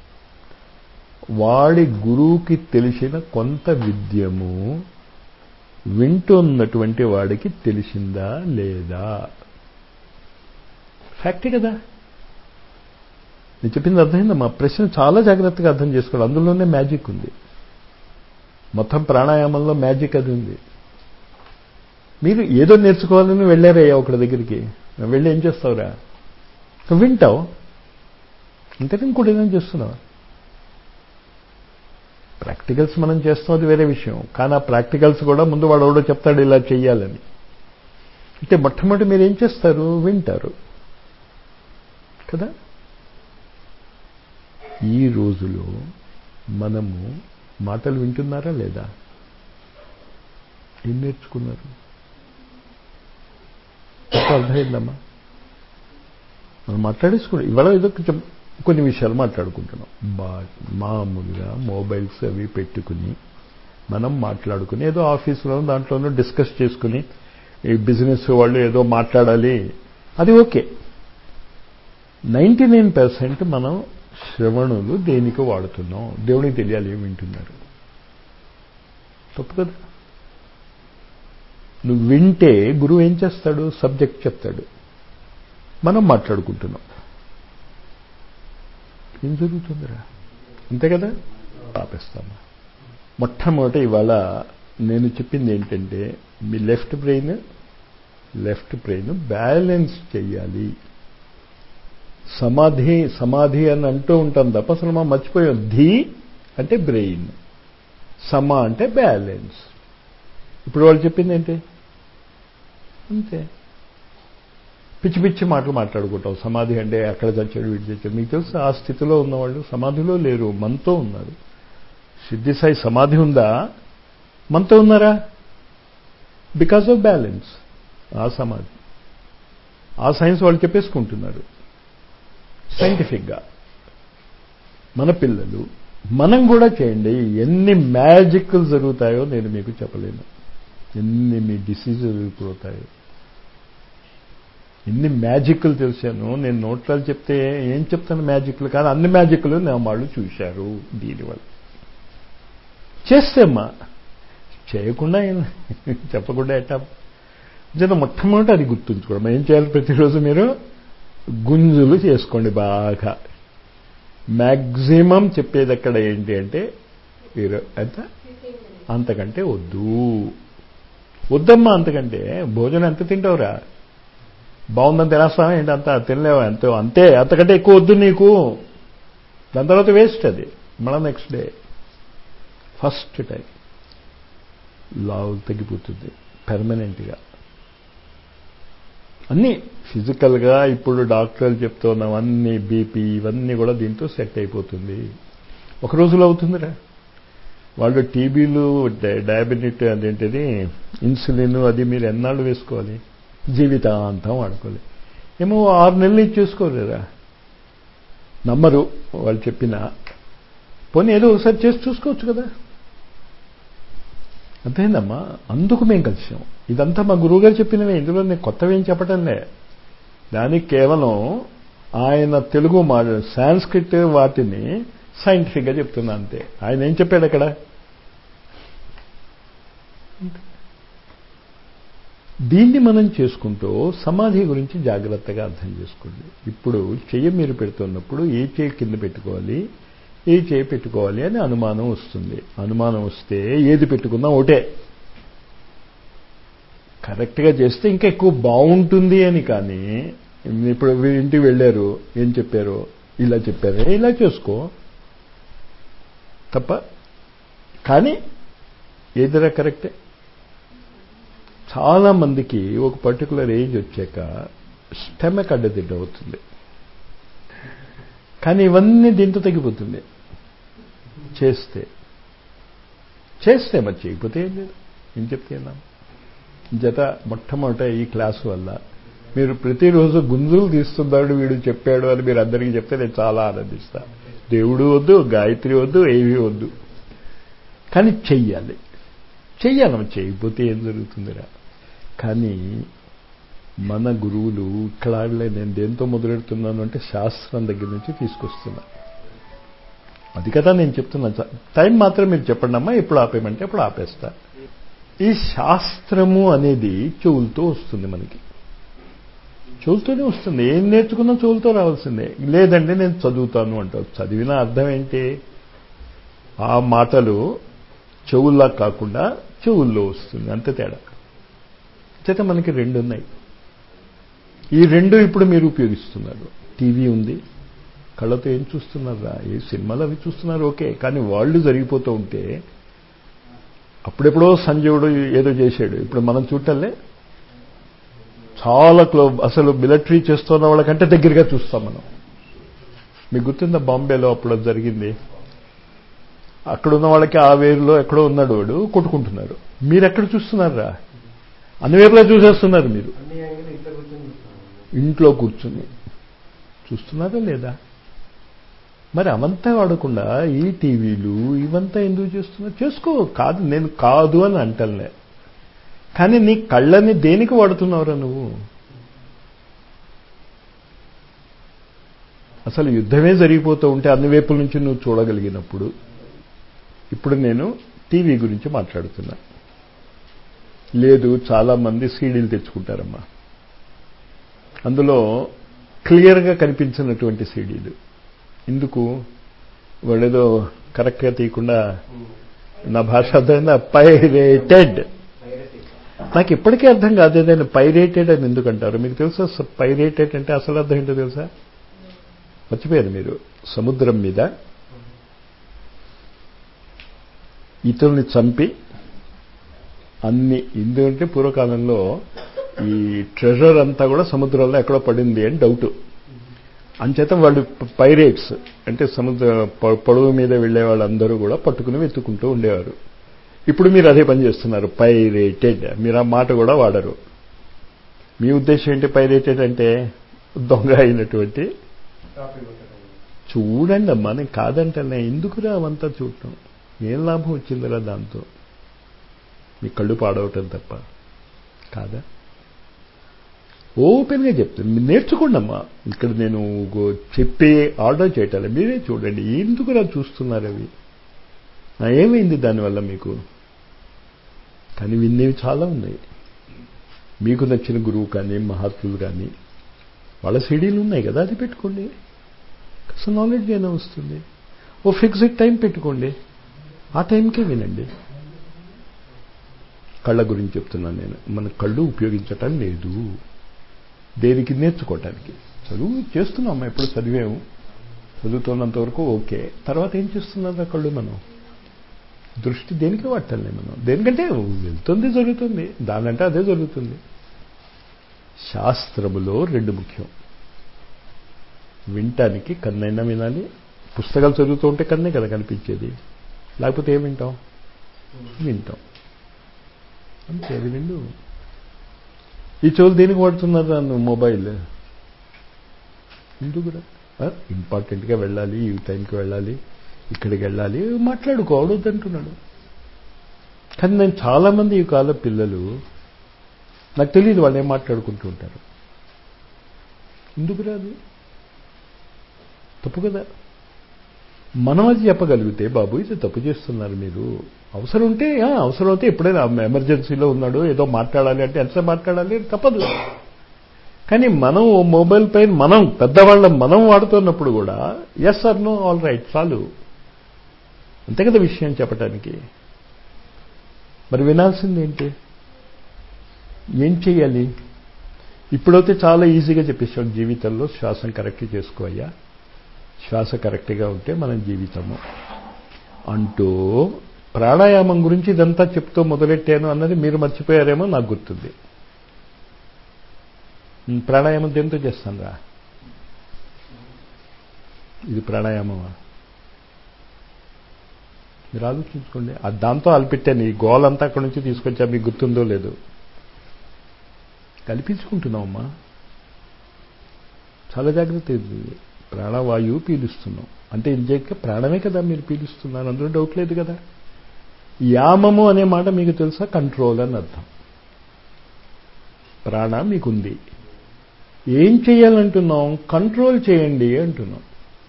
వాడి గురువుకి తెలిసిన కొంత విద్యము వింటున్నటువంటి వాడికి తెలిసిందా లేదా ఫ్యాక్టే కదా నేను చెప్పింది అర్థమైందా మా ప్రశ్న చాలా జాగ్రత్తగా అర్థం చేసుకోవాలి అందులోనే మ్యాజిక్ ఉంది మొత్తం ప్రాణాయామంలో మ్యాజిక్ అది ఉంది మీరు ఏదో నేర్చుకోవాలని వెళ్ళారయ్యా ఒకటి దగ్గరికి వెళ్ళి ఏం చేస్తావురా నువ్వు వింటావు ఇంతకీ ఇంకోటి ఏదైనా చేస్తున్నావు ప్రాక్టికల్స్ మనం చేస్తాం అది వేరే విషయం కానీ ఆ ప్రాక్టికల్స్ కూడా ముందు వాడు ఎవడో చెప్తాడు ఇలా చెయ్యాలని అంటే మొట్టమొదటి మీరు ఏం చేస్తారు వింటారు కదా ఈ రోజులో మనము మాటలు వింటున్నారా లేదా ఏం నేర్చుకున్నారు అర్థమైందమ్మా మనం మాట్లాడేసుకున్నాం ఇవాళ ఏదో కొంచెం కొన్ని విషయాలు మాట్లాడుకుంటున్నాం బా మామూలుగా మొబైల్స్ అవి పెట్టుకుని మనం మాట్లాడుకుని ఏదో ఆఫీసులో దాంట్లోనూ డిస్కస్ చేసుకుని ఈ బిజినెస్ వాళ్ళు ఏదో మాట్లాడాలి అది ఓకే నైంటీ నైన్ పర్సెంట్ మనం శ్రవణులు దేనికి వాడుతున్నాం దేవునికి తెలియాలి ఏం వింటున్నారు తప్పు కదా నువ్వు వింటే గురువు ఏం చేస్తాడు సబ్జెక్ట్ చెప్తాడు మనం మాట్లాడుకుంటున్నాం ఏం జరుగుతుందిరా అంతే కదా ఆపేస్తాము మొట్టమొదట ఇవాళ నేను చెప్పింది ఏంటంటే మీ left brain left brain balance చెయ్యాలి సమాధి సమాధి అని అంటూ ఉంటాం తప్ప అసలు మనం మర్చిపోయాం ధీ అంటే బ్రెయిన్ సమ అంటే బ్యాలెన్స్ ఇప్పుడు వాళ్ళు చెప్పింది ఏంటి అంతే పిచ్చి పిచ్చి మాటలు మాట్లాడుకుంటాం సమాధి అంటే అక్కడ చచ్చాడు వీడు చచ్చాడు మీకు తెలుసు ఆ స్థితిలో ఉన్నవాళ్ళు సమాధిలో లేరు మనతో ఉన్నారు సిద్ధి సాయి సమాధి ఉందా మనతో ఉన్నారా బికాస్ ఆఫ్ బ్యాలెన్స్ ఆ సమాధి ఆ సైన్స్ వాళ్ళు చెప్పేసుకుంటున్నారు సైంటిఫిక్గా మన పిల్లలు మనం కూడా చేయండి ఎన్ని మ్యాజిక్లు జరుగుతాయో నేను మీకు చెప్పలేను ఎన్ని మీ డిసీజులు వెళ్ళిపోతాయో ఎన్ని మ్యాజిక్లు తెలిసాను నేను నోట్లాలు చెప్తే ఏం చెప్తాను మ్యాజిక్లు కానీ అన్ని మ్యాజిక్లు నా వాళ్ళు చూశారు దీనివల్ల చేస్తేమ్మా చేయకుండా చెప్పకుండా ఎట్టా జన మొట్టమొదటి అది గుర్తుంచుకోవడం ఏం చేయాలి ప్రతిరోజు మీరు గుంజులు చేసుకోండి బాగా మ్యాక్సిమం చెప్పేది అక్కడ ఏంటి అంటే ఎంత అంతకంటే వద్దు వద్దమ్మా అంతకంటే భోజనం ఎంత తింటావురా బాగుందని తినేస్తావా ఏంటి అంత తినలేవా ఎంతో అంతే అంతకంటే ఎక్కువ వద్దు నీకు దాని తర్వాత వేస్ట్ అది మళ్ళీ నెక్స్ట్ డే ఫస్ట్ టైం లావు తగ్గిపోతుంది పెర్మనెంట్గా అన్నీ ఫిజికల్గా ఇప్పుడు డాక్టర్లు చెప్తున్నాం అన్ని బీపీ ఇవన్నీ కూడా దీంతో సెట్ అయిపోతుంది ఒక రోజులో అవుతుందిరా వాళ్ళు టీబీలు డయాబెటిక్ అదేంటిది ఇన్సులిన్ అది మీరు ఎన్నాళ్ళు వేసుకోవాలి జీవితాంతం వాడుకోవాలి ఏమో ఆరు నెలలు ఇచ్చేసుకోలేరా నమ్మరు వాళ్ళు చెప్పిన పోనీ ఏదో ఒకసారి చేసి చూసుకోవచ్చు కదా అంతేందమ్మా అందుకు మేము కలిసాం ఇదంతా మా గురువుగారు చెప్పినవే ఇందులో నేను కొత్తవేం చెప్పటంలే దానికి కేవలం ఆయన తెలుగు మా సాంస్క్రిట్ వాటిని సైంటిఫిక్గా చెప్తున్నా అంతే ఆయన ఏం చెప్పాడు అక్కడ దీన్ని మనం చేసుకుంటూ సమాధి గురించి జాగ్రత్తగా అర్థం చేసుకోండి ఇప్పుడు చెయ్యి మీరు పెడుతున్నప్పుడు ఏ చేయి కింద పెట్టుకోవాలి ఏ చేయి పెట్టుకోవాలి అని అనుమానం వస్తుంది అనుమానం వస్తే ఏది పెట్టుకున్నా ఒకటే కరెక్ట్గా చేస్తే ఇంకా ఎక్కువ బాగుంటుంది అని కానీ ఇప్పుడు ఇంటికి వెళ్ళారు ఏం చెప్పారు ఇలా చెప్పారు ఇలా చేసుకో తప్ప కానీ ఏదిరా కరెక్టే చాలా మందికి ఒక పర్టికులర్ ఏజ్ వచ్చాక స్టెమక్ అడ్డదిడ్డ అవుతుంది కానీ ఇవన్నీ దీంతో తగ్గిపోతుంది చేస్తే చేస్తే మరి చేయకపోతే ఏం లేదు ఏం చెప్తే జత మొట్టమొదట ఈ క్లాసు వల్ల మీరు ప్రతిరోజు గుంజులు తీస్తున్నాడు వీడు చెప్పాడు అని మీరు అందరికీ చెప్తే నేను చాలా ఆనందిస్తా దేవుడు వద్దు గాయత్రి వద్దు ఏవి వద్దు కానీ చెయ్యాలి చెయ్యాలి చేయకపోతే ఏం జరుగుతుందిరా కానీ మన గురువులు ఇక్కడ నేను దేంతో మొదలెడుతున్నాను అంటే శాస్త్రం దగ్గర నుంచి తీసుకొస్తున్నా అది కదా నేను చెప్తున్నా టైం మాత్రం మీరు చెప్పండి అమ్మా ఎప్పుడు ఆపేయమంటే ఎప్పుడు ఆపేస్తా ఈ శాస్త్రము అనేది చెవులతో వస్తుంది మనకి చెవులతోనే వస్తుంది ఏం నేర్చుకున్నా చెవులతో రావాల్సిందే లేదంటే నేను చదువుతాను అంటావు చదివిన అర్థం ఏంటి ఆ మాటలు చెవుల్లా కాకుండా చెవుల్లో వస్తుంది అంతే తేడా చేత మనకి రెండు ఉన్నాయి ఈ రెండు ఇప్పుడు మీరు ఉపయోగిస్తున్నారు టీవీ ఉంది కళ్ళతో ఏం చూస్తున్నారా ఏ సినిమాలు అవి చూస్తున్నారు ఓకే కానీ వాళ్ళు జరిగిపోతూ ఉంటే అప్పుడెప్పుడో సంజీవుడు ఏదో చేశాడు ఇప్పుడు మనం చూడటంలే చాలా క్లో అసలు మిలిటరీ చేస్తున్న వాళ్ళకంటే దగ్గరగా చూస్తాం మనం మీకు గుర్తుందా బాంబేలో అప్పుడు అది జరిగింది అక్కడ ఉన్న వాళ్ళకి ఆ వేరులో ఎక్కడో ఉన్నాడు వాడు కొట్టుకుంటున్నారు మీరు ఎక్కడ చూస్తున్నారా అన్ని వేరులో చూసేస్తున్నారు మీరు ఇంట్లో కూర్చుని చూస్తున్నారా లేదా మరి అవంతా వాడకుండా ఈ టీవీలు ఇవంతా ఎందుకు చేస్తున్నారు చేసుకో కాదు నేను కాదు అని అంటలే కానీ నీ కళ్ళని దేనికి వాడుతున్నావురా నువ్వు అసలు యుద్ధమే జరిగిపోతూ ఉంటే అన్ని వైపుల నుంచి నువ్వు చూడగలిగినప్పుడు ఇప్పుడు నేను టీవీ గురించి మాట్లాడుతున్నా లేదు చాలా మంది సీడీలు తెచ్చుకుంటారమ్మా అందులో క్లియర్గా కనిపించినటువంటి సీడీలు ఎందుకు వాళ్ళేదో కరెక్ట్గా తీయకుండా నా భాష అర్థమైందా పైరేటెడ్ నాకు ఇప్పటికీ అర్థం కాదు ఏదైనా పైరేటెడ్ అని ఎందుకు అంటారు మీకు తెలుసా పైరేటెడ్ అంటే అసలు అర్థం ఏంటో తెలుసా మర్చిపోయారు మీరు సముద్రం మీద ఇతరుల్ని చంపి అన్ని ఎందుకంటే పూర్వకాలంలో ఈ ట్రెజర్ అంతా కూడా సముద్రంలో ఎక్కడో పడింది అని డౌట్ అంచేత వాళ్ళు పైరేట్స్ అంటే సముద్ర పొడవు మీద వెళ్లే వాళ్ళందరూ కూడా పట్టుకుని వెతుక్కుంటూ ఉండేవారు ఇప్పుడు మీరు అదే పని చేస్తున్నారు పైరేటెడ్ మీరు ఆ మాట కూడా వాడరు మీ ఉద్దేశం ఏంటి పైరేటెడ్ అంటే దొంగ అయినటువంటి చూడండి అమ్మా నేను కాదంటే ఎందుకురా అవంతా చూడటం ఏం లాభం వచ్చిందిరా దాంతో మీ కళ్ళు పాడవటం తప్ప కాదా ఓపెన్గా చెప్తాను నేర్చుకోండి అమ్మా ఇక్కడ నేను చెప్పే ఆర్డర్ చేయటాలి మీరే చూడండి ఎందుకురా చూస్తున్నారు అవి ఏమైంది దానివల్ల మీకు కానీ విన్నేవి చాలా ఉన్నాయి మీకు నచ్చిన గురువు కానీ మహాత్ములు కానీ వాళ్ళ సీడీలు ఉన్నాయి కదా అది పెట్టుకోండి అసలు నాలెడ్జ్ అయినా వస్తుంది ఓ ఫిక్స్డ్ టైం పెట్టుకోండి ఆ టైంకే వినండి కళ్ళ గురించి చెప్తున్నాను నేను మన కళ్ళు ఉపయోగించటం లేదు దేనికి నేర్చుకోవటానికి చదువు చేస్తున్నాం ఎప్పుడు చదివాము చదువుతున్నంత వరకు ఓకే తర్వాత ఏం చేస్తున్నారు కళ్ళు మనం దృష్టి దేనికి వాడటంలే మనం దేనికంటే వెళ్తుంది జరుగుతుంది దానంటే అదే జరుగుతుంది శాస్త్రములో రెండు ముఖ్యం వినటానికి కన్నైనా వినాలి పుస్తకాలు చదువుతూ ఉంటే కన్నే కదా కనిపించేది లేకపోతే ఏం వింటాం వింటాం అంతే అవి రెండు ఈ చెవులు దేనికి వాడుతున్నారు నన్ను మొబైల్ ఎందుకురా ఇంపార్టెంట్గా వెళ్ళాలి ఈ టైంకి వెళ్ళాలి ఇక్కడికి వెళ్ళాలి మాట్లాడుకోవద్దు అంటున్నాడు కానీ నేను చాలామంది ఈ కాల పిల్లలు నాకు తెలియదు వాళ్ళు ఏం మాట్లాడుకుంటూ ఉంటారు ఎందుకు రాదు తప్పు కదా మనం అది చెప్పగలిగితే బాబు ఇది తప్పు చేస్తున్నారు మీరు అవసరం ఉంటే అవసరం అయితే ఎప్పుడైనా ఎమర్జెన్సీలో ఉన్నాడు ఏదో మాట్లాడాలి అంటే ఎంత మాట్లాడాలి తప్పదు కానీ మనం మొబైల్ పైన మనం పెద్దవాళ్ళం మనం వాడుతున్నప్పుడు కూడా yes or no all right చాలు అంతే కదా విషయం చెప్పడానికి మరి వినాల్సింది ఏంటి ఏం చెయ్యాలి ఇప్పుడైతే చాలా ఈజీగా చెప్పేసాం జీవితంలో శ్వాసం కరెక్ట్ చేసుకోయ్యా శ్వాస కరెక్ట్గా ఉంటే మన జీవితము అంటూ ప్రాణాయామం గురించి ఇదంతా చెప్తూ మొదలెట్టాను అన్నది మీరు మర్చిపోయారేమో నాకు గుర్తుంది ప్రాణాయామం దేంతో చేస్తాను రా ఇది ప్రాణాయామమా మీరు ఆలోచించుకోండి దాంతో అల్పెట్టాను ఈ గోలంతా అక్కడి నుంచి తీసుకొచ్చా మీకు గుర్తుందో లేదు కల్పించుకుంటున్నామమ్మా చాలా జాగ్రత్త ఇది ప్రాణవాయువు పీలుస్తున్నాం అంటే ఇంజెక్క ప్రాణమే కదా మీరు పీలుస్తున్నారు అందులో డౌట్ లేదు కదా యామము అనే మాట మీకు తెలుసా కంట్రోల్ అని అర్థం ప్రాణ మీకుంది ఏం చేయాలంటున్నాం కంట్రోల్ చేయండి అంటున్నాం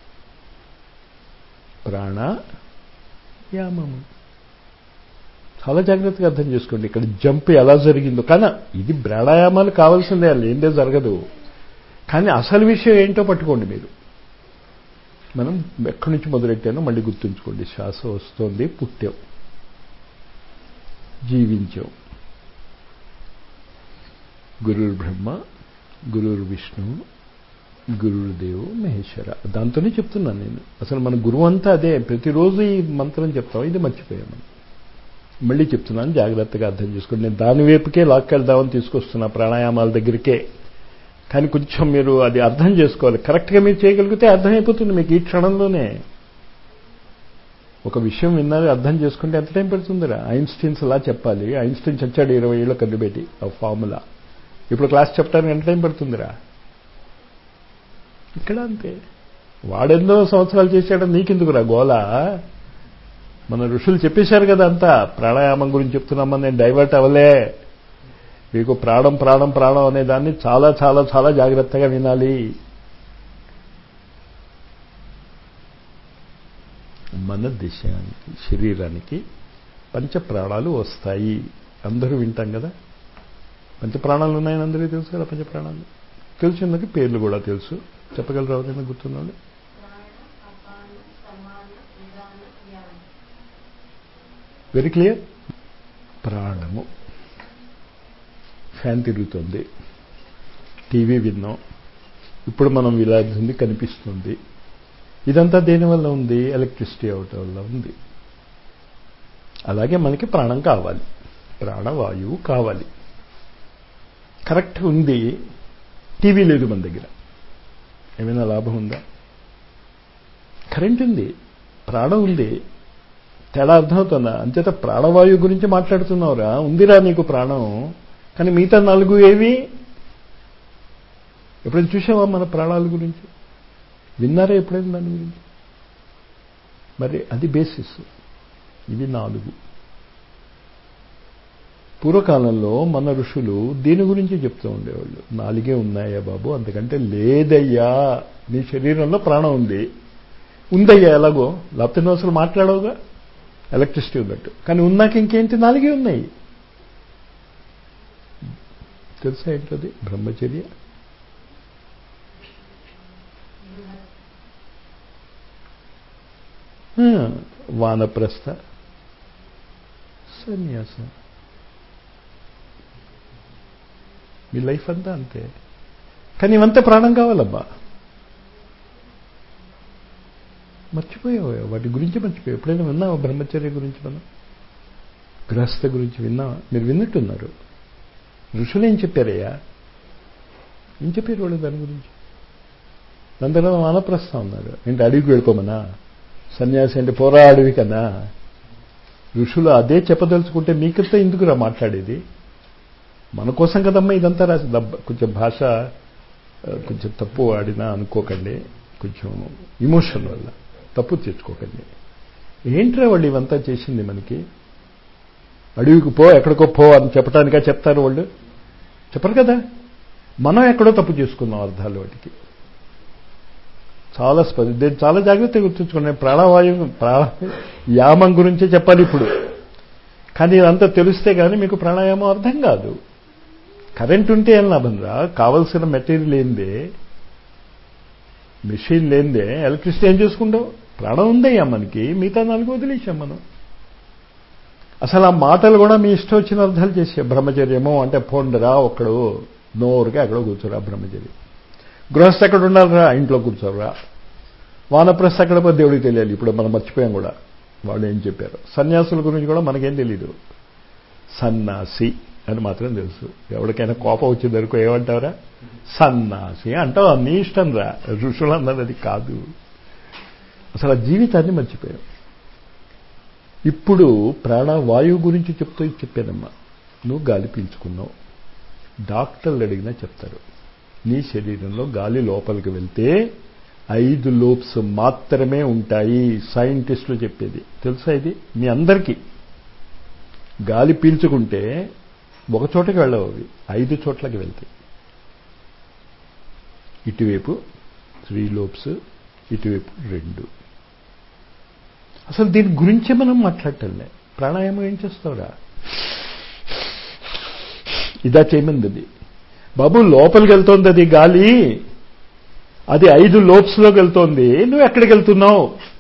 ప్రాణ యామము చాలా జాగ్రత్తగా అర్థం చేసుకోండి ఇక్కడ జంప్ ఎలా జరిగిందో కానీ ఇది ప్రాణాయామాలు కావాల్సిందే ఏందే జరగదు కానీ అసలు విషయం ఏంటో పట్టుకోండి మీరు మనం ఎక్కడి నుంచి మొదలెట్టానో మళ్ళీ గుర్తుంచుకోండి శ్వాస వస్తోంది పుట్టాం జీవించాం గురుర్ బ్రహ్మ గురుర్ విష్ణు గురుదేవు మహేశ్వర దాంతోనే చెప్తున్నాను నేను అసలు మన గురువు అంతా అదే ప్రతిరోజు ఈ మంత్రం చెప్తాం ఇది మర్చిపోయాం మనం మళ్ళీ చెప్తున్నాను జాగ్రత్తగా అర్థం చేసుకోండి నేను దాని వైపుకే లాక్కెళ్దామని తీసుకొస్తున్నా ప్రాణాయామాల దగ్గరికే కానీ కొంచెం మీరు అది అర్థం చేసుకోవాలి కరెక్ట్గా మీరు చేయగలిగితే అర్థమైపోతుంది మీకు ఈ క్షణంలోనే ఒక విషయం విన్నారు అర్థం చేసుకుంటే ఎంత టైం పడుతుందిరా ఐన్స్టీన్స్ అలా చెప్పాలి ఐన్స్టీన్ చచ్చాడు ఇరవై ఏళ్ళ కన్నుబెట్టి ఆ ఫార్ములా ఇప్పుడు క్లాస్ చెప్పడానికి ఎంత టైం పడుతుందిరా ఇక్కడ అంతే వాడెన్నో సంవత్సరాలు చేశాడో నీకెందుకురా గోలా మన ఋషులు చెప్పేశారు కదా అంతా ప్రాణాయామం గురించి చెప్తున్నామని నేను డైవర్ట్ అవ్వలే మీకు ప్రాణం ప్రాణం ప్రాణం అనే దాన్ని చాలా చాలా చాలా జాగ్రత్తగా వినాలి మన దేశానికి శరీరానికి పంచ ప్రాణాలు వస్తాయి అందరూ వింటాం కదా పంచ ప్రాణాలు ఉన్నాయని అందరికీ తెలుసు కదా పంచ ప్రాణాలు తెలిసినకి పేర్లు కూడా తెలుసు చెప్పగలరు ఎవరైనా గుర్తున్నాడు ప్రాణ అపాన సమాన నిదాన జ్ఞానం వెరీ క్లియర్ ప్రాణము ఫ్యాన్ తిరుగుతుంది టీవీ విన్నాం ఇప్పుడు మనం విలాడుతుంది కనిపిస్తుంది ఇదంతా దేనివల్ల ఉంది ఎలక్ట్రిసిటీ అవటం వల్ల ఉంది అలాగే మనకి ప్రాణం కావాలి ప్రాణవాయువు కావాలి కరెక్ట్ ఉంది టీవీ లేదు మన దగ్గర ఏమైనా లాభం ఉందా కరెంట్ ఉంది ప్రాణం ఉంది తేడా అర్థమవుతుందా అంచేత ప్రాణవాయువు గురించి మాట్లాడుతున్నావురా ఉందిరా నీకు ప్రాణం కానీ మిగతా నాలుగు ఏవి ఎప్పుడైనా చూసావా మన ప్రాణాల గురించి విన్నారా ఎప్పుడైనా దాని గురించి మరి అది బేసిస్ ఇవి నాలుగు పూర్వకాలంలో మన ఋషులు దీని గురించి చెప్తూ ఉండేవాళ్ళు నాలుగే ఉన్నాయా బాబు అంతకంటే లేదయ్యా నీ శరీరంలో ప్రాణం ఉంది ఉందయ్యా ఎలాగో లేకపోతే నువ్వు అసలు మాట్లాడవుగా ఎలక్ట్రిసిటీ ఉన్నట్టు కానీ ఉన్నాక ఇంకేంటి నాలుగే ఉన్నాయి తెలుసా ఏంటది బ్రహ్మచర్య ఆ, వానప్రస్థ సన్యాస మీ లైఫ్ అంతా అంతే కానీ ఇవంతా ప్రాణం కావాలబ్బా మర్చిపోయావు వాటి గురించి మర్చిపోయావు ఎప్పుడైనా విన్నావా బ్రహ్మచర్య గురించి మనం గృహస్థ గురించి విన్నావా మీరు విన్నట్టున్నారు ఋషులు ఏం చెప్పారయ్యా ఏం చెప్పారు వాళ్ళు దాని గురించి దాని తర్వాత వానప్రస్థం ఉన్నారు ఏంటి అడవికి వెళ్ళిపోమనా సన్యాసి అంటే పోరా అడవి కదా ఋషులు అదే చెప్పదలుచుకుంటే మీకంతా ఎందుకురా మాట్లాడేది మన కోసం కదమ్మా ఇదంతా రాసి దబ్బ- కొంచెం భాష ఆ, కొంచెం తప్పు ఆడినా అనుకోకండి కొంచెం ఇమోషన్ వల్ల తప్పు తెచ్చుకోకండి ఏంట్రా వాళ్ళు ఇవంతా చేసింది మనకి అడవికి పో ఎక్కడికో పో అని చెప్పడానికా చెప్తారు వాళ్ళు చెప్పరు కదా మనం ఎక్కడో తప్పు చేసుకున్నాం అర్థాలు వాటికి చాలా స్ప దీన్ని చాలా జాగ్రత్తగా గుర్తుంచుకున్నాను ప్రాణవాయువు ప్రాణ యామం గురించే చెప్పాలి ఇప్పుడు కానీ ఇదంతా తెలిస్తే కానీ మీకు ప్రాణాయామం అర్థం కాదు కరెంట్ ఉంటే ఏం లాభం రా కావలసిన మెటీరియల్ ఏందే మెషిన్ లేనిదే ఎలక్ట్రిసిటీ ఏం చేసుకుంటావు ప్రాణం ఉందయ్యా మనకి మిగతా నాలుగు వదిలేసాం మనం అసలు ఆ మాటలు కూడా మీ ఇష్టం వచ్చిన అర్థాలు చేసే బ్రహ్మచర్యము అంటే పోండరా ఒక్కడు నోరుగా ఎక్కడో కూర్చోరా బ్రహ్మచర్యం గృహస్థ ఎక్కడ ఉండాలిరా ఇంట్లో కూర్చోరా వానప్రస్థ ఎక్కడ పోతే దేవుడికి తెలియాలి ఇప్పుడు మనం మర్చిపోయాం కూడా వాళ్ళు ఏం చెప్పారు సన్యాసుల గురించి కూడా మనకేం తెలియదు సన్నాసి అని మాత్రం తెలుసు ఎవరికైనా కోపం వచ్చిందనుకో ఏమంటారా సన్నాసి అంటావు నీ ఇష్టం రా ఋషులు అన్నది అది కాదు అసలు ఆ జీవితాన్ని మర్చిపోయాం ఇప్పుడు ప్రాణవాయువు గురించి చెప్తూ ఇది చెప్పానమ్మా నువ్వు గాలి పీల్చుకున్నావు డాక్టర్లు అడిగినా చెప్తారు నీ శరీరంలో గాలి లోపలికి వెళ్తే ఐదు లోబ్స్ మాత్రమే ఉంటాయి సైంటిస్టులు చెప్పేది తెలుసా ఇది మీ అందరికీ గాలి పీల్చుకుంటే ఒక చోటకి వెళ్ళవు అవి ఐదు చోట్లకి వెళ్తాయి ఇటువైపు త్రీ లోబ్స్ ఇటువైపు రెండు అసలు దీని గురించే మనం మాట్లాడటంలే ప్రాణాయామం ఏం చేస్తావురా ఇదా చేయమంది అది బాబు లోపలికి వెళ్తోంది అది గాలి అది ఐదు లోబ్స్లోకి వెళ్తోంది నువ్వు ఎక్కడికి వెళ్తున్నావు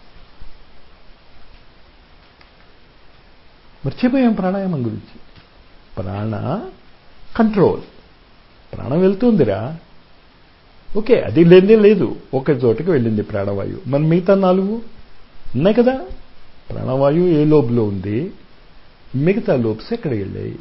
మర్చిపోయాం ప్రాణాయామం గురించి ప్రాణ కంట్రోల్ ప్రాణం వెళ్తుందిరా ఓకే అది లేదే లేదు ఒక చోటకి వెళ్ళింది ప్రాణవాయువు మన మిగతా నాలుగు ఉన్నాయి కదా ప్రాణవాయువు ఏ లోబులో ఉంది మిగతా లోబ్స్ ఎక్కడికి వెళ్ళాయి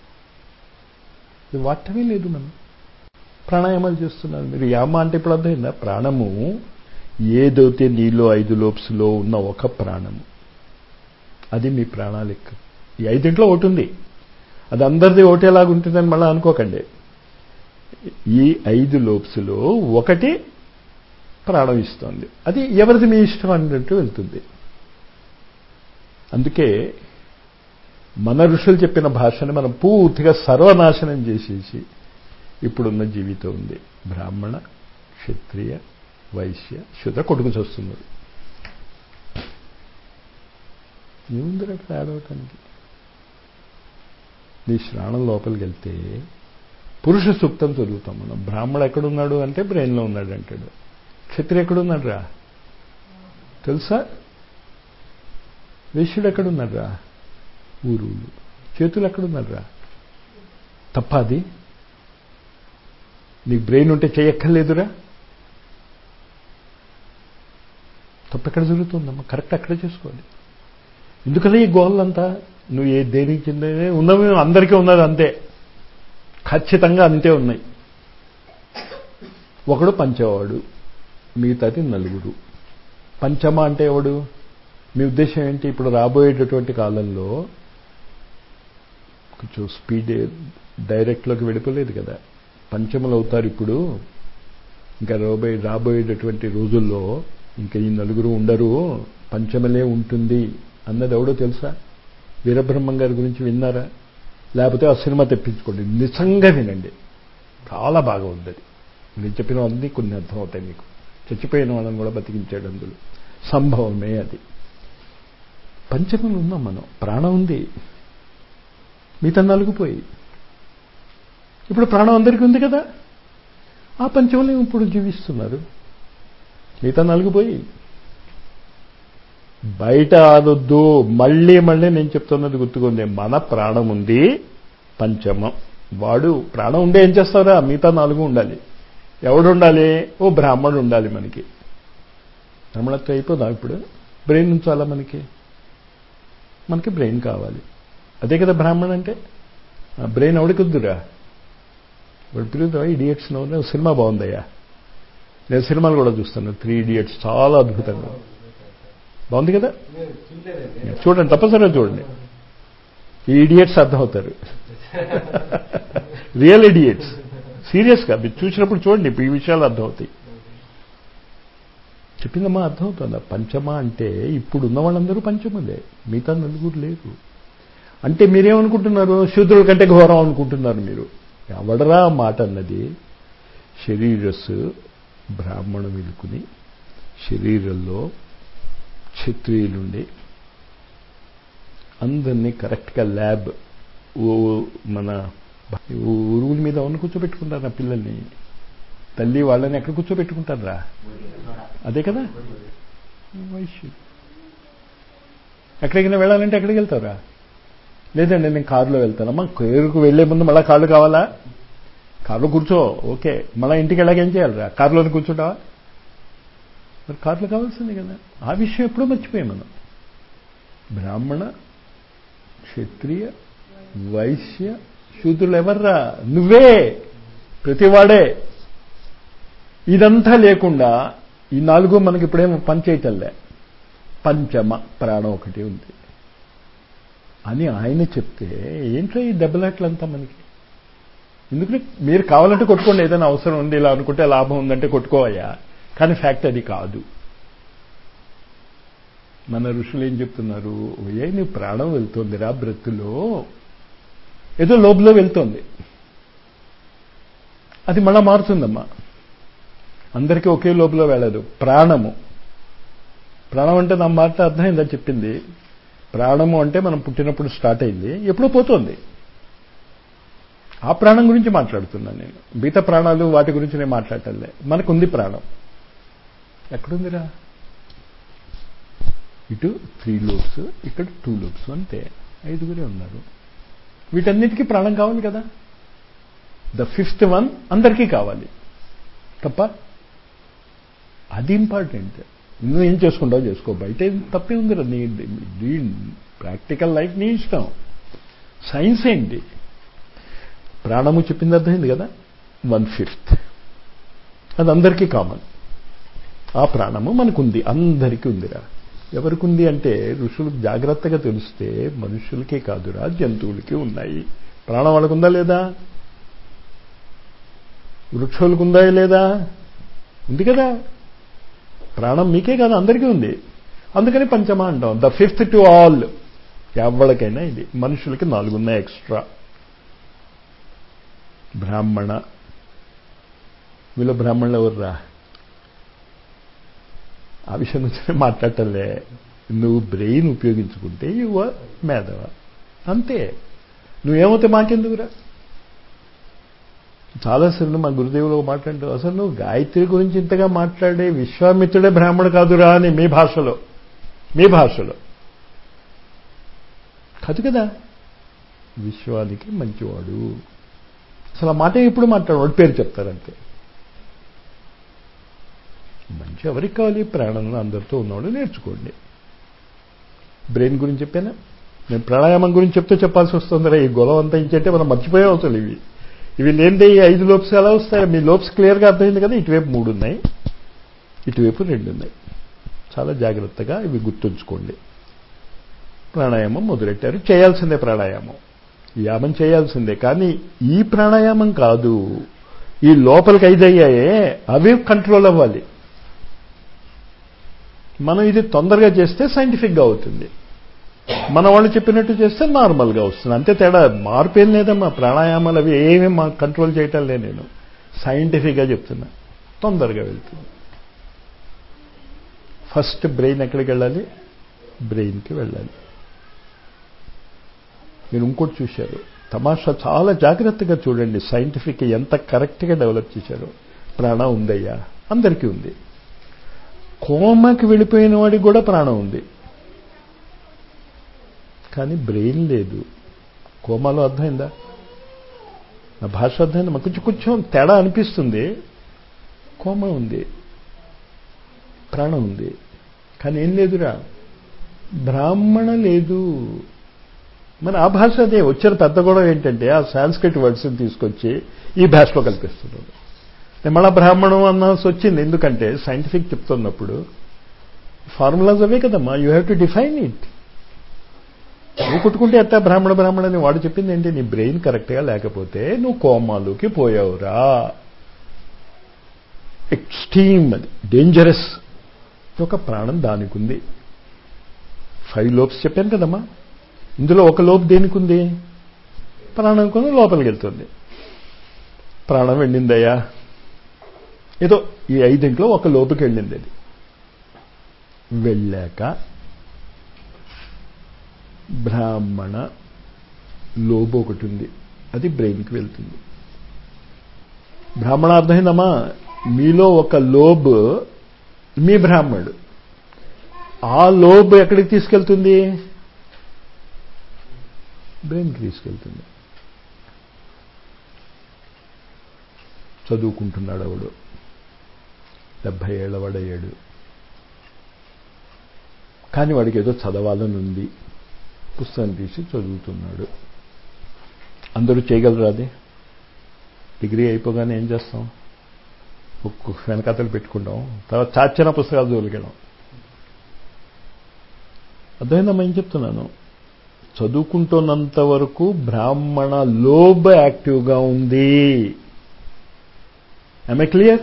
వాటమే లేదు మనం ప్రాణాయామాలు చేస్తున్నారు మీరు యామ అంటే ఇప్పుడు అర్థమైందా ప్రాణము ఏదైతే నీలో ఐదు లోబ్స్లో ఉన్న ఒక ప్రాణము అది మీ ప్రాణాలిక ఈ ఐదింట్లో ఒకటి ఉంది అది అందరిది ఒకటేలాగా ఉంటుందని మళ్ళీ అనుకోకండి ఈ ఐదు లోబ్స్లో ఒకటి ప్రాణం ఇస్తోంది అది ఎవరిది మీ ఇష్టం అన్నట్టు వెళ్తుంది అందుకే మన ఋషులు చెప్పిన భాషని మనం పూర్తిగా సర్వనాశనం చేసేసి ఇప్పుడున్న జీవితం ఉంది బ్రాహ్మణ క్షత్రియ వైశ్య శుద్ర కొడుకు చూస్తున్నారు ఏముందిరా అక్కడ ఆడవటానికి నీ శ్రావణం లోపలికి వెళ్తే పురుష సూక్తం చదువుతాం మనం బ్రాహ్మడు ఎక్కడున్నాడు అంటే బ్రెయిన్లో ఉన్నాడు అంటాడు క్షత్రియ ఎక్కడున్నాడు రా తెలుసా వైశ్యుడు ఎక్కడున్నాడు రా ఊరు చేతులు ఎక్కడున్నాడు రా తప్ప అది నీకు బ్రెయిన్ ఉంటే చేయక్కర్లేదురా తప్పు ఎక్కడ జరుగుతుందమ్మా కరెక్ట్ అక్కడే చేసుకోవాలి ఎందుకలా ఈ గోళ్ళంతా నువ్వు ఏ దేనికి చెందే ఉన్నవి అందరికీ ఉన్నది అంతే ఖచ్చితంగా అంతే ఉన్నాయి ఒకడు పంచవాడు మిగతాది నలుగురు పంచమ అంటే ఎవడు మీ ఉద్దేశం ఏంటి ఇప్పుడు రాబోయేటటువంటి కాలంలో కొంచెం స్పీడ్ డైరెక్ట్లోకి వెళ్ళిపోలేదు కదా పంచములు అవుతారు ఇప్పుడు ఇంకా రాబోయే రాబోయేటటువంటి రోజుల్లో ఇంకా ఈ నలుగురు ఉండరు పంచమలే ఉంటుంది అన్నది ఎవడో తెలుసా వీరబ్రహ్మం గారి గురించి విన్నారా లేకపోతే ఆ సినిమా తెప్పించుకోండి నిజంగా వినండి చాలా బాగా ఉంది అది నేను చెప్పినవన్నీ కొన్ని అర్థమవుతాయి మీకు చచ్చిపోయిన వాళ్ళని కూడా బతికించాడు అందులో సంభవమే అది పంచములు ఉన్నాం మనం ప్రాణం ఉంది మిగతా నలుగుపోయి ఇప్పుడు ప్రాణం అందరికీ ఉంది కదా ఆ పంచములు ఇప్పుడు జీవిస్తున్నారు మిగతా నలుగుపోయి బయట ఆదొద్దు మళ్ళీ మళ్ళీ నేను చెప్తున్నది గుర్తుకుంది మన ప్రాణం ఉంది పంచమం వాడు ప్రాణం ఉండే ఏం చేస్తారా మిగతా నాలుగు ఉండాలి ఎవడు ఉండాలి ఓ బ్రాహ్మణుడు ఉండాలి మనకి బ్రాహ్మణత్వం అయిపోదా ఇప్పుడు బ్రెయిన్ ఉంచాలా మనకి మనకి బ్రెయిన్ కావాలి అదే కదా బ్రాహ్మణ్ అంటే బ్రెయిన్ ఎవడికొద్దురా వాడు పిలుగుతా ఇడియట్స్ నో సినిమా బాగుందయ్యా నేను సినిమాలు కూడా చూస్తాను త్రీ ఇడియట్స్ చాలా అద్భుతంగా బాగుంది కదా చూడండి తప్పనిసరిగా చూడండి ఈ ఇడియట్స్ అర్థమవుతారు రియల్ ఇడియట్స్ సీరియస్గా మీరు చూసినప్పుడు చూడండి ఈ విషయాలు అర్థమవుతాయి చెప్పిందమ్మా అర్థమవుతుందా పంచమ అంటే ఇప్పుడు ఉన్న వాళ్ళందరూ పంచములే మిగతా నలుగురు లేరు అంటే మీరేమనుకుంటున్నారు శూద్రుల కంటే ఘోరం అనుకుంటున్నారు మీరు ఎవడరా మాట అన్నది శరీరస్సు బ్రాహ్మణం ఇలుకుని శరీరంలో క్షత్రియులుండి అందరినీ కరెక్ట్గా ల్యాబ్ మన ఉరుగుల మీద ఉన్న కూర్చోబెట్టుకుంటారు నా పిల్లల్ని తల్లి వాళ్ళని ఎక్కడ కూర్చోబెట్టుకుంటారా అదే కదా వైశ్యుడు ఎక్కడికైనా వెళ్ళాలంటే ఎక్కడికి వెళ్తారా లేదండి నేను కారులో వెళ్తానమ్మా కేరుకు వెళ్లే ముందు మళ్ళీ కాళ్ళు కావాలా కారులో కూర్చో ఓకే మళ్ళీ ఇంటికి వెళ్ళాక ఏం చేయాలిరా కారులోనే కూర్చుంటావా మరి కార్లు కావాల్సింది కదా ఆ విషయం ఎప్పుడూ మర్చిపోయాం మనం బ్రాహ్మణ క్షత్రియ వైశ్య శూద్రులు ఎవర్రా నువ్వే ప్రతివాడే ఇదంతా లేకుండా ఈ నాలుగు మనకి ఇప్పుడేమో పంచేయటంలే పంచమ ప్రాణం ఒకటి ఉంది అని ఆయన చెప్తే ఏంటో ఈ దెబ్బలాట్లంతా మనకి ఎందుకంటే మీరు కావాలంటే కొట్టుకోండి ఏదైనా అవసరం ఉంది ఇలా అనుకుంటే లాభం ఉందంటే కొట్టుకోవయ్యా కానీ ఫ్యాక్ట్ అది కాదు మన ఋషులు ఏం చెప్తున్నారు ఏ నీ ప్రాణం వెళ్తోందిరా బ్రతులో ఏదో లోపల వెళ్తోంది అది మళ్ళా మారుతుందమ్మా అందరికీ ఒకే లోపల వెళ్ళదు ప్రాణము ప్రాణం అంటే నా మాట అర్థమైందా చెప్పింది ప్రాణము అంటే మనం పుట్టినప్పుడు స్టార్ట్ అయింది ఎప్పుడో పోతుంది ఆ ప్రాణం గురించి మాట్లాడుతున్నాను నేను మిగతా ప్రాణాలు వాటి గురించి నేను మాట్లాడటంలే మనకుంది ప్రాణం ఎక్కడుందిరా ఇటు త్రీ లోబ్స్ ఇక్కడ టూ లోబ్స్ అంతే ఐదుగురే ఉన్నారు వీటన్నిటికీ ప్రాణం కావాలి కదా ద ఫిఫ్త్ వన్ అందరికీ కావాలి తప్ప అది ఇంపార్టెంట్ నువ్వు ఏం చేసుకుంటావు చేసుకో బయట ఏం తప్పే ఉందిరా నీ నీ ప్రాక్టికల్ లైఫ్ నీ ఇష్టం సైన్స్ ఏంటి ప్రాణము చెప్పింది అర్థమైంది కదా వన్ ఫిఫ్త్ అది అందరికీ కామన్ ఆ ప్రాణము మనకుంది అందరికీ ఉందిరా ఎవరికి ఉంది అంటే ఋషులకు జాగ్రత్తగా తెలిస్తే మనుషులకే కాదురా జంతువులకి ఉన్నాయి ప్రాణం వాళ్ళకు ఉందా లేదా వృక్షాలకు ఉందా లేదా ఉంది కదా ప్రాణం మీకే కాదు అందరికీ ఉంది అందుకని పంచమ అంటాం ద ఫిఫ్త్ టు ఆల్ ఎవరికైనా ఇది మనుషులకి నాలుగు ఉన్నాయి ఎక్స్ట్రా బ్రాహ్మణ వీళ్ళు బ్రాహ్మణులు ఎవర్రా ఆ విషయం నుంచి మాట్లాడటంలే నువ్వు బ్రెయిన్ ఉపయోగించుకుంటే యువ మేధవ అంతే నువ్వేమవుతే మాకెందుకురా చాలాసార్లు మా గురుదేవులు మాట్లాడుతూ అసలు నువ్వు గాయత్రి గురించి ఇంతగా మాట్లాడే విశ్వామిత్రుడే బ్రాహ్మణుడు కాదురా అని మీ భాషలో మీ భాషలో కాదు కదా విశ్వానికి మంచివాడు అసలు ఆ మాట ఎప్పుడు మాట్లాడవాడు పేరు చెప్తారంతే మంచి ఎవరికి కావాలి ప్రాణంలో అందరితో ఉన్నవాడు నేర్చుకోండి బ్రెయిన్ గురించి చెప్పానా నేను ప్రాణాయామం గురించి చెప్తే చెప్పాల్సి వస్తుందిరా ఈ గొడవ అంతా ఇంకంటే మనం మర్చిపోయాం అసలు ఇవి ఇవి లేనిదే ఈ ఐదు లోప్స్ ఎలా వస్తాయి మీ లోప్స్ క్లియర్గా అర్థమైంది కదా ఇటువైపు మూడు ఉన్నాయి ఇటువైపు రెండు ఉన్నాయి చాలా జాగ్రత్తగా ఇవి గుర్తుంచుకోండి ప్రాణాయామం మొదలెట్టారు చేయాల్సిందే ప్రాణాయామం యామం చేయాల్సిందే కానీ ఈ ప్రాణాయామం కాదు ఈ లోపలికి ఐదయ్యాయే అవి కంట్రోల్ అవ్వాలి మనం ఇది తొందరగా చేస్తే సైంటిఫిక్గా అవుతుంది మన వాళ్ళు చెప్పినట్టు చేస్తే నార్మల్గా వస్తుంది అంతే తేడా మార్పు ఏం లేదమ్మా ప్రాణాయామాలు అవి ఏమీ మా కంట్రోల్ చేయటం లే నేను సైంటిఫిక్గా చెప్తున్నా తొందరగా వెళ్తుంది ఫస్ట్ బ్రెయిన్ ఎక్కడికి వెళ్ళాలి బ్రెయిన్కి వెళ్ళాలి మీరు ఇంకోటి చూశారు తమాషా చాలా జాగ్రత్తగా చూడండి సైంటిఫిక్ ఎంత కరెక్ట్గా డెవలప్ చేశారు ప్రాణం ఉందయ్యా అందరికీ ఉంది కోమకి వెళ్ళిపోయిన వాడికి కూడా ప్రాణం ఉంది కానీ బ్రెయిన్ లేదు కోమాలో అర్థమైందా నా భాష అర్థమైందా మాకు కొంచెం కొంచెం తేడా అనిపిస్తుంది కోమ ఉంది ప్రాణం ఉంది కానీ ఏం లేదురా బ్రాహ్మణ లేదు మరి ఆ భాష అదే వచ్చిన పెద్ద గొడవ ఏంటంటే ఆ సాంస్క్రిట్ వర్డ్స్ని తీసుకొచ్చి ఈ భాషలో కల్పిస్తున్నారు మళ్ళా బ్రాహ్మణం అన్నాల్సి వచ్చింది ఎందుకంటే సైంటిఫిక్ చెప్తున్నప్పుడు ఫార్ములాస్ అవే కదమ్మా you have to define it నువ్వు కుట్టుకుంటే ఎట్టా బ్రాహ్మణ బ్రాహ్మణ అని వాడు చెప్పింది ఏంటి నీ బ్రెయిన్ కరెక్ట్గా లేకపోతే నువ్వు కోమాలోకి పోయావురా ఎక్స్ట్రీమ్ అది డేంజరస్ ఒక ప్రాణం దానికి ఉంది ఫైవ్ లోప్స్ చెప్పాను కదమ్మా ఇందులో ఒక లోపు దేనికి ఉంది ప్రాణం కొని లోపలికి వెళ్తుంది ప్రాణం వెళ్ళిందయ్యా ఏదో ఈ ఐదింట్లో ఒక లోపుకి వెళ్ళింది అది వెళ్ళాక బ్రాహ్మణ లోబు ఒకటి ఉంది అది బ్రెయిన్కి వెళ్తుంది బ్రాహ్మణ అర్థమైందమ్మా మీలో ఒక లోబ్ మీ బ్రాహ్మణుడు ఆ లోబ్ ఎక్కడికి తీసుకెళ్తుంది బ్రెయిన్కి తీసుకెళ్తుంది చదువుకుంటున్నాడు అవడు డెబ్భై ఏళ్ళ వాడయ్యాడు కానీ వాడికి ఏదో చదవాలని ఉంది పుస్తకం తీసి చదువుతున్నాడు అందరూ చేయగలరు అది డిగ్రీ అయిపోగానే ఏం చేస్తాం ఒక్కొక్క వెనకతలు పెట్టుకుంటాం తర్వాత చాచిన పుస్తకాలు జోలికెళ్ళాం అర్థమైందమ్మా ఏం చెప్తున్నాను చదువుకుంటున్నంత వరకు బ్రాహ్మణ లోబ్ యాక్టివ్గా ఉంది ఐ క్లియర్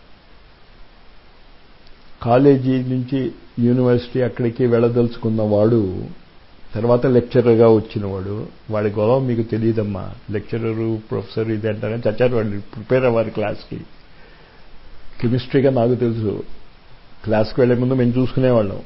కాలేజీ నుంచి యూనివర్సిటీ అక్కడికి వెళ్ళదలుచుకున్న వాడు తర్వాత లెక్చరర్గా వచ్చినవాడు వాడి గొడవ మీకు తెలియదమ్మా లెక్చరరు ప్రొఫెసర్ ఇది అంటారని చచ్చారు వాళ్ళు ప్రిపేర్ అవ్వాలి క్లాస్కి కెమిస్ట్రీగా నాకు తెలుసు క్లాస్కి వెళ్లే ముందు మేము చూసుకునేవాళ్ళం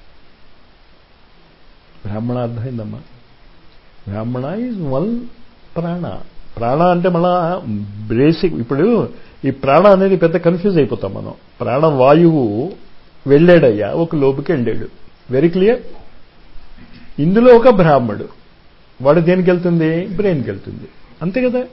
బ్రాహ్మణ అర్థమైందమ్మా బ్రాహ్మణ ఈజ్ వన్ ప్రాణ ప్రాణ అంటే మళ్ళా బేసిక్ ఇప్పుడు ఈ ప్రాణ అనేది పెద్ద కన్ఫ్యూజ్ అయిపోతాం మనం ప్రాణ వాయువు వెళ్ళాడయ్యా ఒక లోపుకి వెళ్ళాడు వెరీ క్లియర్ ఇందులో ఒక బ్రాహ్మడు వాడు దేనికి వెళ్తుంది బ్రెయిన్కి వెళ్తుంది అంతే కదా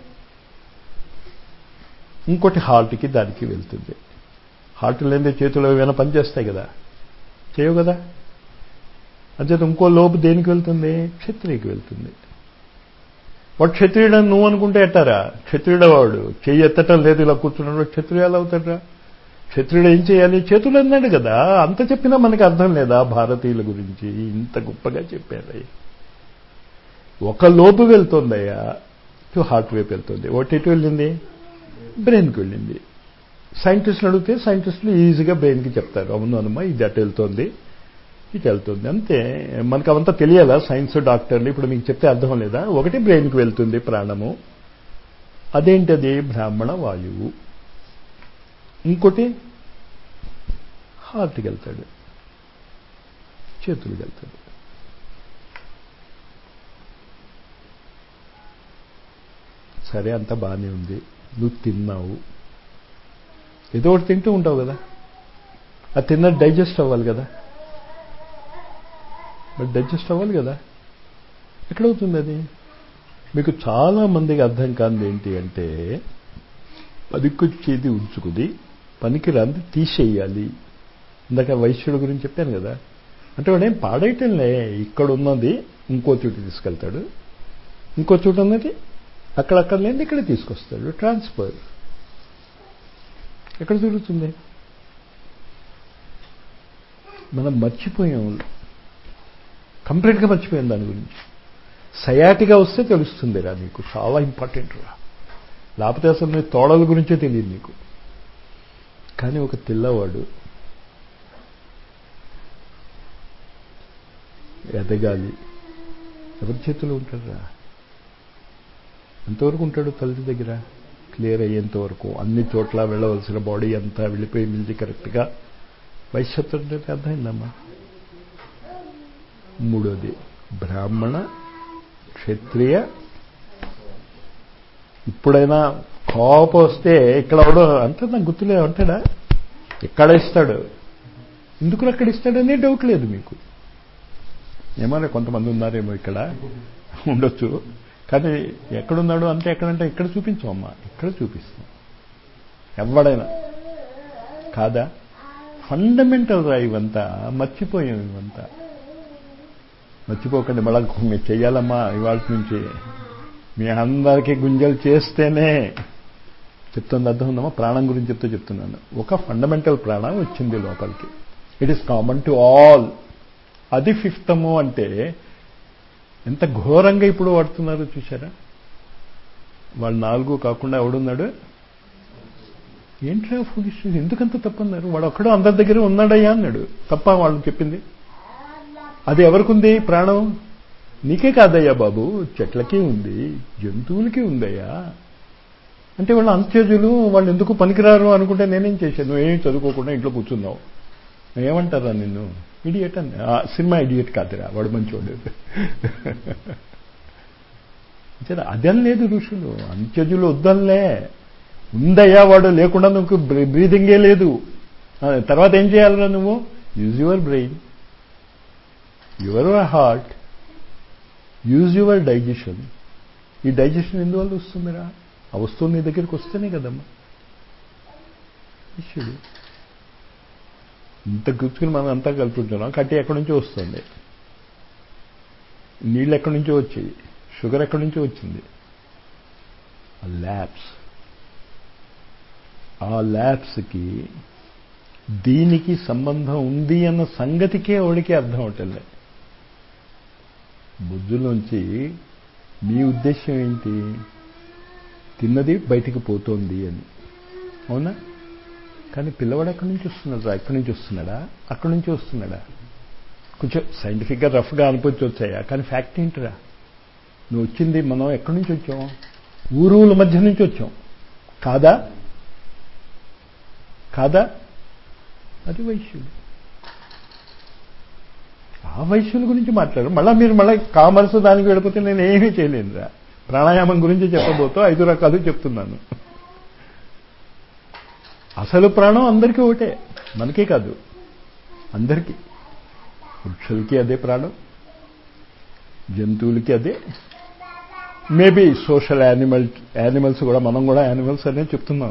ఇంకోటి హార్ట్కి దానికి వెళ్తుంది హార్ట్ లేని చేతులు ఏమైనా పనిచేస్తాయి కదా చేయవు కదా అంచేత ఇంకో లోపు దేనికి వెళ్తుంది క్షత్రియుకి వెళ్తుంది వాడు క్షత్రియుడని నువ్వు అనుకుంటే ఎట్టారా క్షత్రియుడ వాడు చెయ్యి ఎత్తటం లేదు ఇలా కూర్చున్నాడు క్షత్రియులు ఎలా అవుతాడా క్షత్రియుడు ఏం చేయాలి చేతులు అన్నాడు కదా అంత చెప్పినా మనకి అర్థం లేదా భారతీయుల గురించి ఇంత గొప్పగా చెప్పారు ఒక లోపు వెళ్తుందయ్యా టు హార్ట్ వైపు వెళ్తుంది ఒకటి ఎటు వెళ్ళింది బ్రెయిన్కి వెళ్ళింది సైంటిస్టులు అడిగితే సైంటిస్టులు ఈజీగా బ్రెయిన్కి చెప్తారు అవును అనుమా ఇది అటు వెళ్తుంది ఇటు వెళ్తుంది అంతే మనకు అవంతా తెలియాలా సైన్స్ డాక్టర్లు ఇప్పుడు మీకు చెప్తే అర్థం లేదా ఒకటి బ్రెయిన్కి వెళ్తుంది ప్రాణము అదేంటది బ్రాహ్మణ వాయువు ఇంకోటి హార్ట్కి వెళ్తాడు చేతులకు వెళ్తాడు సరే అంత బాగానే ఉంది నువ్వు తిన్నావు ఏదో ఒకటి తింటూ ఉంటావు కదా ఆ తిన్నది డైజెస్ట్ అవ్వాలి కదా బట్ డైజెస్ట్ అవ్వాలి కదా ఎక్కడవుతుంది అది మీకు చాలా మందికి అర్థం కానిది ఏంటి అంటే పనికొచ్చేది ఉంచుకుని పనికి రాంది తీసేయాలి ఇందాక వైశ్యుడు గురించి చెప్పాను కదా అంటే వాడేం పాడేయటంలే ఇక్కడ ఉన్నది ఇంకో చోటు తీసుకెళ్తాడు ఇంకో చోటు ఉన్నది అక్కడక్కడ లేని ఇక్కడ తీసుకొస్తాడు ట్రాన్స్ఫర్ ఎక్కడ జరుగుతుంది మనం మర్చిపోయాం కంప్లీట్గా మర్చిపోయాం దాని గురించి సయాటిగా వస్తే తెలుస్తుంది రా నీకు చాలా ఇంపార్టెంట్ రా లేకపోతే అసలు నీ తోడల గురించే తెలియదు నీకు కానీ ఒక తెల్లవాడు ఎదగాలి ఎవరి చేతిలో ఉంటాడురా ఎంతవరకు ఉంటాడు తల్లి దగ్గర క్లియర్ అయ్యేంత వరకు అన్ని చోట్ల వెళ్ళవలసిన బాడీ అంతా వెళ్ళిపోయి మిల్లి కరెక్ట్గా వైశ్యత్వం అంటే అర్థమైందమ్మా మూడోది బ్రాహ్మణ క్షత్రియ ఇప్పుడైనా కోపం వస్తే ఇక్కడ అవడం అంతే నాకు గుర్తులే అంటాడా ఎక్కడ ఇస్తాడు ఎందుకు అక్కడ ఇస్తాడనే డౌట్ లేదు మీకు ఏమన్నా కొంతమంది ఉన్నారేమో ఇక్కడ ఉండొచ్చు కానీ ఎక్కడున్నాడు అంటే ఎక్కడంటే ఇక్కడ చూపించాం అమ్మా ఇక్కడ చూపిస్తాం ఎవడైనా కాదా ఫండమెంటల్ రా ఇవంతా మర్చిపోయాం ఇవంతా మర్చిపోకండి మళ్ళా మీరు చెయ్యాలమ్మా ఇవాళ నుంచి మీ అందరికీ గుంజలు చేస్తేనే చెప్తుంది అర్థం ఉందమ్మా ప్రాణం గురించి చెప్తూ చెప్తున్నాను ఒక ఫండమెంటల్ ప్రాణం వచ్చింది లోపలికి it is common to all అది ఫిఫ్తము అంటే ఎంత ఘోరంగా ఇప్పుడు వాడుతున్నారు చూసారా వాళ్ళు నాలుగు కాకుండా ఎవడున్నాడు ఏంట్రా ఫులిష్ ఎందుకంత తప్పన్నారు వాడు ఒక్కడో అందరి దగ్గర ఉన్నాడయ్యా అన్నాడు తప్ప వాళ్ళు చెప్పింది అది ఎవరికుంది ప్రాణం నీకే కాదయ్యా బాబు చెట్లకి ఉంది జంతువులకి ఉందయ్యా అంటే వాళ్ళు అంత్యజులు వాళ్ళు ఎందుకు పనికిరారు అనుకుంటే నేనేం చేశాను నువ్వేం చదువుకోకుండా ఇంట్లో కూర్చున్నావు ఏమంటారా నిన్ను ఇడియట్ అని సినిమా ఇడియట్ కాదురా వాడు మంచివాడు అదేం లేదు ఋషులు అంత్యజులు వద్దనిలే ఉందయ్యా వాడు లేకుండా నువ్వు బ్రీదింగే లేదు తర్వాత ఏం చేయాలరా నువ్వు use your brain your heart use your digestion ఈ డైజెషన్ ఎందువల్ల వస్తుందిరా ఆ వస్తువు నీ దగ్గరికి వస్తేనే కదమ్మా ఇష్యుడు ఇంత గుర్తుకుని మనం అంతా కలుపుకుంటున్నాం కట్టి ఎక్కడి నుంచో వస్తుంది నీళ్ళు ఎక్కడి నుంచో వచ్చాయి షుగర్ ఎక్కడి నుంచో వచ్చింది ఆ ల్యాబ్స్ ఆ ల్యాబ్స్కి దీనికి సంబంధం ఉంది అన్న సంగతికే వాడికి అర్థం అవటంలే బుద్ధులోంచి మీ ఉద్దేశం ఏంటి తిన్నది బయటికి పోతోంది అని అవునా కానీ పిల్లవాడు ఎక్కడి నుంచి వస్తున్నాడు ఎక్కడి నుంచి వస్తున్నాడా అక్కడి నుంచి వస్తున్నాడా కొంచెం సైంటిఫిక్గా రఫ్గా అనిపించి వచ్చాయా కానీ ఫ్యాక్ట్ ఏంటిరా నువ్వు వచ్చింది మనం ఎక్కడి నుంచి వచ్చాం ఊరువుల మధ్య నుంచి వచ్చాం కాదా కాదా అది వైశ్యుడు ఆ వైశ్యుల గురించి మాట్లాడు మళ్ళీ మీరు మళ్ళీ కామర్స్ దానికి వెళ్ళిపోతే నేను ఏమీ చేయలేనురా ప్రాణాయామం గురించి చెప్పబోతూ ఐదు రకాలు చెప్తున్నాను అసలు ప్రాణం అందరికీ ఒకటే మనకే కాదు అందరికీ వృక్షులకి అదే ప్రాణం జంతువులకి అదే మేబీ సోషల్ యానిమల్ యానిమల్స్ కూడా మనం కూడా యానిమల్స్ అనే చెప్తున్నాం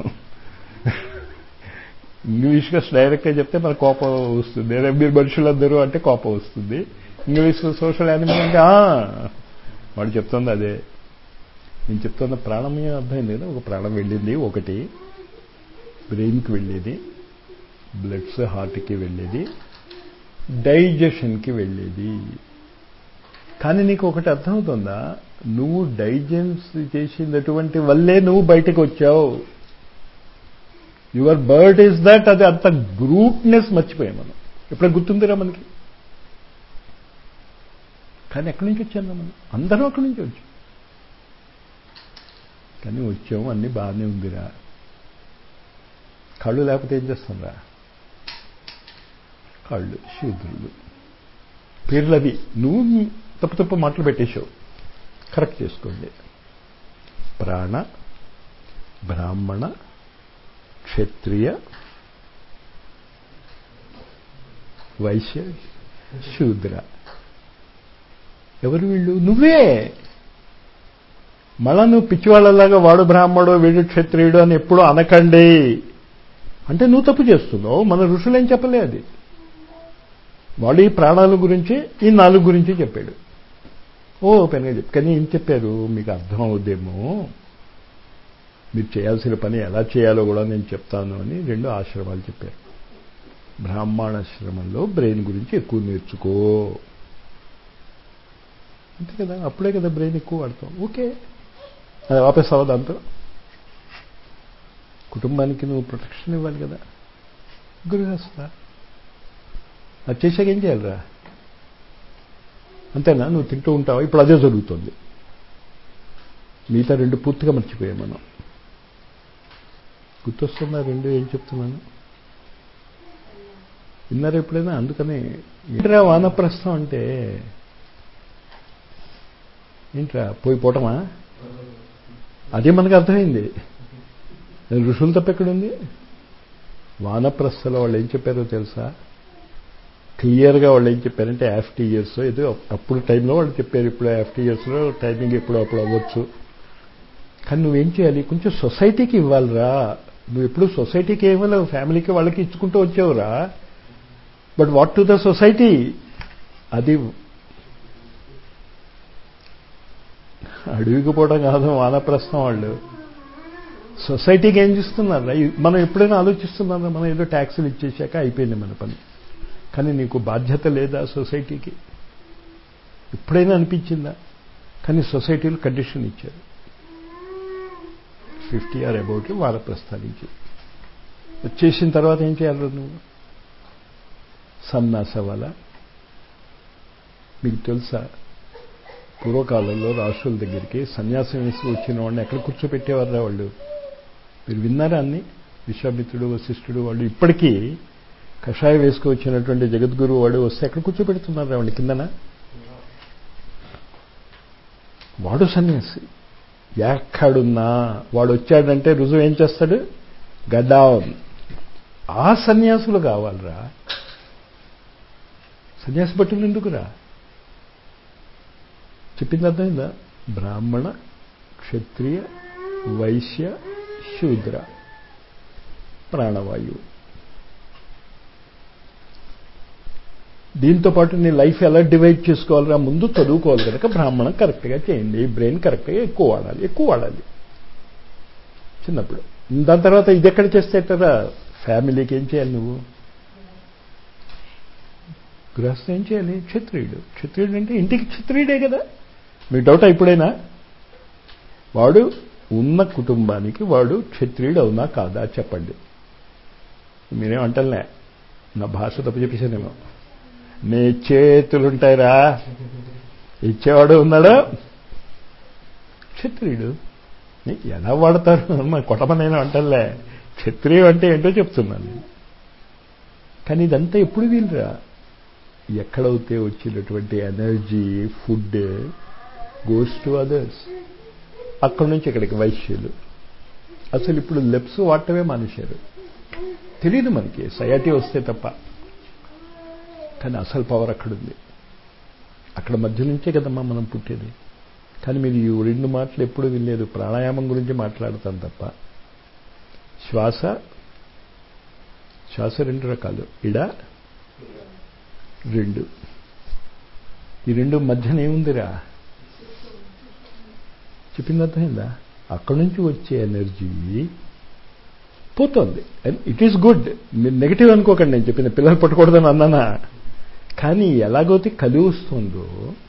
ఇంగ్లీష్గా డైరెక్ట్గా చెప్తే మన కోపం వస్తుంది అదే మీరు మనుషులందరూ అంటే కోపం వస్తుంది ఇంగ్లీష్లో సోషల్ యానిమల్ అంటే వాడు చెప్తుంది అదే నేను చెప్తున్న ప్రాణం అర్థమైంది కదా ఒక ప్రాణం వెళ్ళింది ఒకటి బ్రెయిన్కి వెళ్ళేది బ్లడ్స్ హార్ట్కి వెళ్ళేది డైజెషన్కి వెళ్ళేది కానీ నీకు ఒకటి అర్థమవుతుందా నువ్వు డైజెన్స్ చేసినటువంటి వల్లే నువ్వు బయటకు వచ్చావు యువర్ బర్డ్ ఈస్ దట్ అది అంత గ్రూప్నెస్ మర్చిపోయాం మనం ఎప్పుడు గుర్తుందిరా మనకి కానీ ఎక్కడి నుంచి వచ్చాను మనం అందరం అక్కడి నుంచి వచ్చాం కానీ వచ్చాము అన్నీ బాగానే ఉందిరా కళ్ళు లేకపోతే ఏం చేస్తుందా కళ్ళు శూద్రులు పేర్లవి నువ్వు తప్పు తప్పు మాటలు పెట్టేశావు కరెక్ట్ చేసుకోండి ప్రాణ బ్రాహ్మణ క్షత్రియ వైశ్య శూద్ర ఎవరు వీళ్ళు నువ్వే మళ్ళా నువ్వు పిచ్చివాళ్ళలాగా వాడు బ్రాహ్మడు వీడు క్షత్రియుడు అని ఎప్పుడు అనకండి అంటే నువ్వు తప్పు చేస్తున్నావు మన ఋషులు ఏం చెప్పలే అది వాడు ఈ ప్రాణాల గురించి ఈ నాలుగు గురించి చెప్పాడు ఓ పెనగా చెప్పు కానీ ఏం చెప్పారు మీకు అర్థం అవుద్దేమో మీరు చేయాల్సిన పని ఎలా చేయాలో కూడా నేను చెప్తాను అని రెండు ఆశ్రమాలు చెప్పారు బ్రాహ్మణాశ్రమంలో బ్రెయిన్ గురించి ఎక్కువ నేర్చుకో అంతే కదా అప్పుడే కదా బ్రెయిన్ ఎక్కువ వాడతాం ఓకే అది ఆపేస్తావా దాంతో కుటుంబానికి నువ్వు ప్రొటెక్షన్ ఇవ్వాలి కదా గృహస్థ అది చేసాక ఏం చేయాలిరా అంతేనా నువ్వు తింటూ ఉంటావు ఇప్పుడు అదే జరుగుతుంది మిగతా రెండు పూర్తిగా మర్చిపోయాం మనం గుర్తొస్తుందా రెండు ఏం చెప్తున్నాను విన్నారా ఎప్పుడైనా అందుకని ఏంట్రా వానప్రస్థం అంటే ఏంట్రా పోయి పోవటమా అదే మనకు అర్థమైంది ఋషులు తప్పెక్కడుంది వానప్రస్థలో వాళ్ళు ఏం చెప్పారో తెలుసా క్లియర్గా వాళ్ళు ఏం చెప్పారంటే యాఫ్టీ ఇయర్స్ ఏదో అప్పుడు టైంలో వాళ్ళు చెప్పారు ఇప్పుడు యాఫ్టీ ఇయర్స్లో టైమింగ్ ఎప్పుడు అప్పుడు అవ్వచ్చు కానీ నువ్వేం చేయాలి కొంచెం సొసైటీకి ఇవ్వాలిరా నువ్వు ఎప్పుడు సొసైటీకి ఏమో ఫ్యామిలీకి వాళ్ళకి ఇచ్చుకుంటూ వచ్చావురా but what to the society అది అడవికి పోవడం కాదు వానప్రస్థం వాళ్ళు సొసైటీకి ఏం చేస్తున్నారా మనం ఎప్పుడైనా ఆలోచిస్తున్నారా మనం ఏదో ట్యాక్సులు ఇచ్చేసాక అయిపోయింది మన పని కానీ నీకు బాధ్యత లేదా సొసైటీకి ఎప్పుడైనా అనిపించిందా కానీ సొసైటీలు కండిషన్ ఇచ్చారు ఫిఫ్టీ ఆర్ అబౌట్ వాళ్ళ ప్రస్థానికి వచ్చేసిన తర్వాత ఏం చేయాలి నువ్వు సన్నాస వల మీకు తెలుసా పూర్వకాలంలో రాష్ట్రుల దగ్గరికి సన్యాసం వేసి వచ్చిన వాడిని ఎక్కడ కూర్చోపెట్టేవారా వాళ్ళు మీరు విన్నారా అన్ని విశ్వామిత్రుడు వశిష్ఠుడు వాళ్ళు ఇప్పటికీ కషాయం వేసుకొచ్చినటువంటి జగద్గురు వాడు వస్తే ఎక్కడ కూర్చోబెడుతున్నారు వాడిని కిందన వాడు సన్యాసి ఎక్కడున్నా వాడు వచ్చాడంటే రుజువు ఏం చేస్తాడు గడ్డాం ఆ సన్యాసులు కావాలరా సన్యాసి బట్టులు ఎందుకురా చెప్పింది అర్థమైందా బ్రాహ్మణ క్షత్రియ వైశ్య శూద్ర ప్రాణవాయువు దీంతో పాటు నీ లైఫ్ ఎలా డివైడ్ చేసుకోవాలిరా ముందు చదువుకోవాలి కనుక బ్రాహ్మణం కరెక్ట్గా చేయండి బ్రెయిన్ కరెక్ట్గా ఎక్కువ వాడాలి ఎక్కువ వాడాలి చిన్నప్పుడు దాని తర్వాత ఇది ఎక్కడ చేస్తే ఎట్టరా ఫ్యామిలీకి ఏం చేయాలి నువ్వు గృహస్థ ఏం చేయాలి క్షత్రియుడు క్షత్రియుడు అంటే ఇంటికి క్షత్రియుడే కదా మీ డౌట్ ఇప్పుడైనా వాడు ఉన్న కుటుంబానికి వాడు క్షత్రియుడు అవునా కాదా చెప్పండి మీరేం అంటలే నా భాష తప్పు చెప్పేశానేమో నీ చేతులుంటాయిరా ఇచ్చేవాడు ఉన్నాడు క్షత్రియుడు ఎలా వాడతారు మా కొట్టమనైనా అంటలే క్షత్రియుడు అంటే ఏంటో చెప్తున్నాను కానీ ఇదంతా ఎప్పుడు వీలురా ఎక్కడైతే వచ్చినటువంటి energy food goes to others అక్కడి నుంచి ఇక్కడికి వైశ్యులు అసలు ఇప్పుడు లెప్స్ వాడటమే మానేశారు తెలియదు మనకి సయాటీ వస్తే తప్ప కానీ అసలు పవర్ అక్కడుంది అక్కడ మధ్య నుంచే కదమ్మా మనం పుట్టేది కానీ మీరు ఈ రెండు మాటలు ఎప్పుడు వినలేదు ప్రాణాయామం గురించి మాట్లాడతాను తప్ప శ్వాస శ్వాస రెండు రకాలు ఇడ రెండు ఈ రెండు మధ్యన ఏముందిరా చెప్పింది అర్థమైందా అక్కడి నుంచి వచ్చే ఎనర్జీ పోతుంది అండ్ ఇట్ ఈస్ గుడ్ మీరు నెగిటివ్ అనుకోకండి నేను చెప్పిన పిల్లలు పట్టకూడదని అన్నానా కానీ ఎలాగైతే కలి వస్తుందో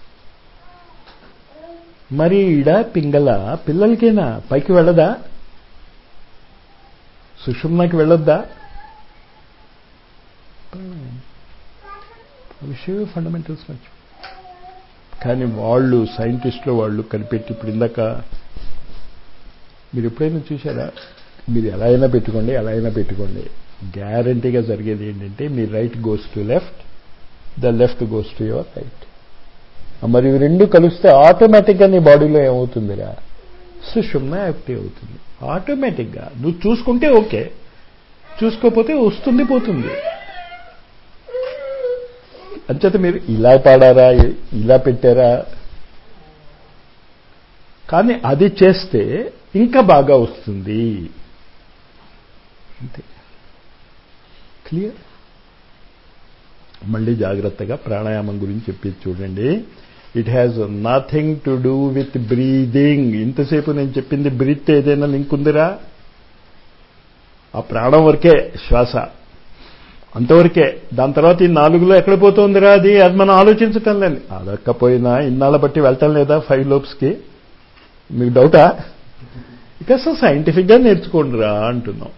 మరి ఇడ పింగళ పిల్లలకేనా పైకి వెళ్ళదా సుషుమ్నాకి వెళ్ళొద్దా విషయం ఫండమెంటల్స్ మర్చి కానీ వాళ్ళు సైంటిస్టులు వాళ్ళు కనిపెట్టి ఇప్పుడు ఇందాక మీరు ఎప్పుడైనా చూసారా మీరు ఎలా అయినా పెట్టుకోండి ఎలా అయినా పెట్టుకోండి గ్యారంటీగా జరిగేది ఏంటంటే మీ right goes to left the left goes to your right మరి ఇవి రెండు కలిస్తే ఆటోమేటిక్గా నీ బాడీలో ఏమవుతుందిరా సుషుమ్న యాక్టివ్ అవుతుంది ఆటోమేటిక్గా నువ్వు చూసుకుంటే ఓకే చూసుకోకపోతే వస్తుంది పోతుంది అంచేత మీరు ఇలా పాడారా ఇలా పెట్టారా కానీ అది చేస్తే ఇంకా బాగా వస్తుంది అంతే క్లియర్ మళ్ళీ జాగ్రత్తగా ప్రాణాయామం గురించి చెప్పి చూడండి it has nothing to do with breathing ఇంతసేపు నేను చెప్పింది బ్రీత్ ఏదైనా లింక్ ఉందిరా ఆ ప్రాణం వరకే శ్వాస అంతవరకే దాని తర్వాత ఈ నాలుగులో ఎక్కడ పోతుందిరా అది అది మనం ఆలోచించటం లేదు అదక్కపోయినా ఇన్నాళ్ళ బట్టి వెళ్ళటం లేదా ఫైవ్ లోప్స్కి మీకు డౌటా ఇక అసలు సైంటిఫిక్గా నేర్చుకోండిరా అంటున్నాం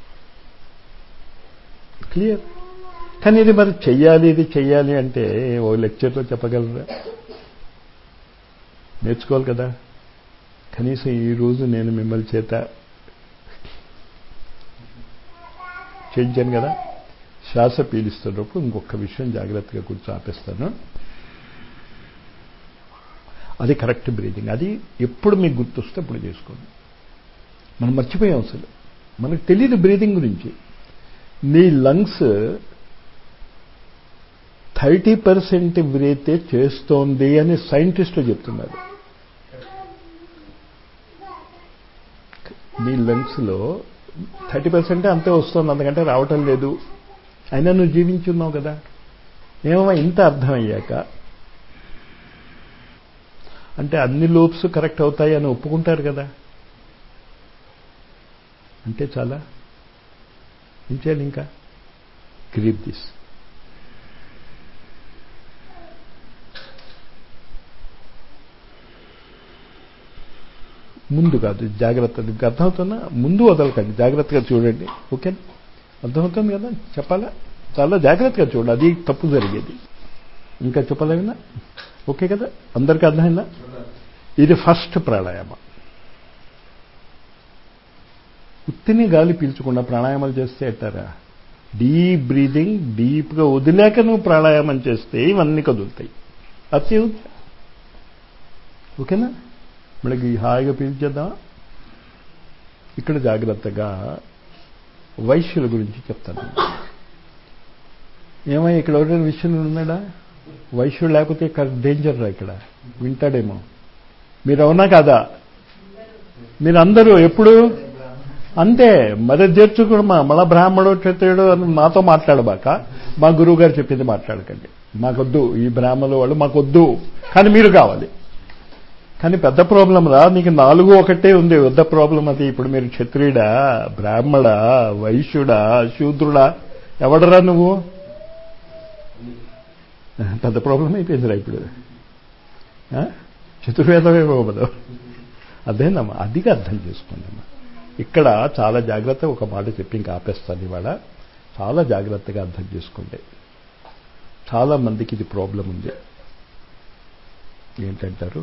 క్లియర్ కానీ ఇది మరి చెయ్యాలి ఇది చెయ్యాలి అంటే ఓ లెక్చర్లో చెప్పగలరా నేర్చుకోవాలి కదా కనీసం ఈరోజు నేను మిమ్మల్ని చేత చేయించాను కదా శ్వాస పీలుస్తున్నప్పుడు ఇంకొక విషయం జాగ్రత్తగా కూర్చో ఆపేస్తాను అది కరెక్ట్ బ్రీదింగ్ అది ఎప్పుడు మీకు గుర్తొస్తే అప్పుడు చేసుకోండి మనం మర్చిపోయాం అసలు మనకు తెలియదు బ్రీదింగ్ గురించి నీ లంగ్స్ థర్టీ పర్సెంట్ బ్రీతే చేస్తోంది అని సైంటిస్టులు చెప్తున్నారు నీ లంగ్స్లో థర్టీ పర్సెంటే అంతే వస్తుంది అంతకంటే రావటం లేదు అయినా నువ్వు జీవించున్నావు కదా ఏమో ఇంత అర్థమయ్యాక అంటే అన్ని లోప్స్ కరెక్ట్ అవుతాయి అని ఒప్పుకుంటారు కదా అంటే చాలా ఏం చేయాలి ఇంకా గ్రీప్ దిస్ ముందు కాదు జాగ్రత్త మీకు అర్థమవుతుందా ముందు వదలకండి జాగ్రత్తగా చూడండి ఓకే అర్థమవుతుంది కదా చెప్పాలా చాలా జాగ్రత్తగా చూడండి అది తప్పు జరిగేది ఇంకా చెప్పలేమన్నా ఓకే కదా అందరికీ అర్థమైందా ఇది ఫస్ట్ ప్రాణాయామ ఉత్తిని గాలి పీల్చకుండా ప్రాణాయామాలు చేస్తే ఎట్టారా డీప్ బ్రీదింగ్ డీప్గా వదిలేక నువ్వు ప్రాణాయామం చేస్తే ఇవన్నీ కదులుతాయి అతి ఓకేనా మనకి హాయిగా పీల్చేద్దామా ఇక్కడ జాగ్రత్తగా వైశ్యుల గురించి చెప్తాను ఏమై ఇక్కడ ఎవరైనా విషయం ఉన్నాడా వైశ్యుడు లేకపోతే ఇక్కడ డేంజర్ రా ఇక్కడ వింటాడేమో మీరు అవునా కాదా మీరందరూ ఎప్పుడు అంతే మరి చేర్చుకుడు మా మళ్ళా బ్రాహ్మడు క్షత్రియుడు అని మాతో మాట్లాడబాక మా గురువు గారు చెప్పింది మాట్లాడకండి మాకొద్దు ఈ బ్రాహ్మణులు వాళ్ళు మాకొద్దు కానీ మీరు కావాలి కానీ పెద్ద ప్రాబ్లం రా నీకు నాలుగు ఒకటే ఉంది పెద్ద ప్రాబ్లం అది ఇప్పుడు మీరు క్షత్రియుడా బ్రాహ్మడా వైశ్యుడా శూద్రుడా ఎవడరా నువ్వు పెద్ద ప్రాబ్లం అయిపోయిందిరా ఇప్పుడు ఆ? చతుర్వేదమే పోవదు అదేనమ్మా అదిగా అర్థం చేసుకోండి అమ్మా ఇక్కడ చాలా జాగ్రత్త ఒక మాట చెప్పి ఇంకా ఆపేస్తాను ఇవాళ చాలా జాగ్రత్తగా అర్థం చేసుకోండి చాలా మందికి ఇది ప్రాబ్లం ఉంది ఏంటంటారు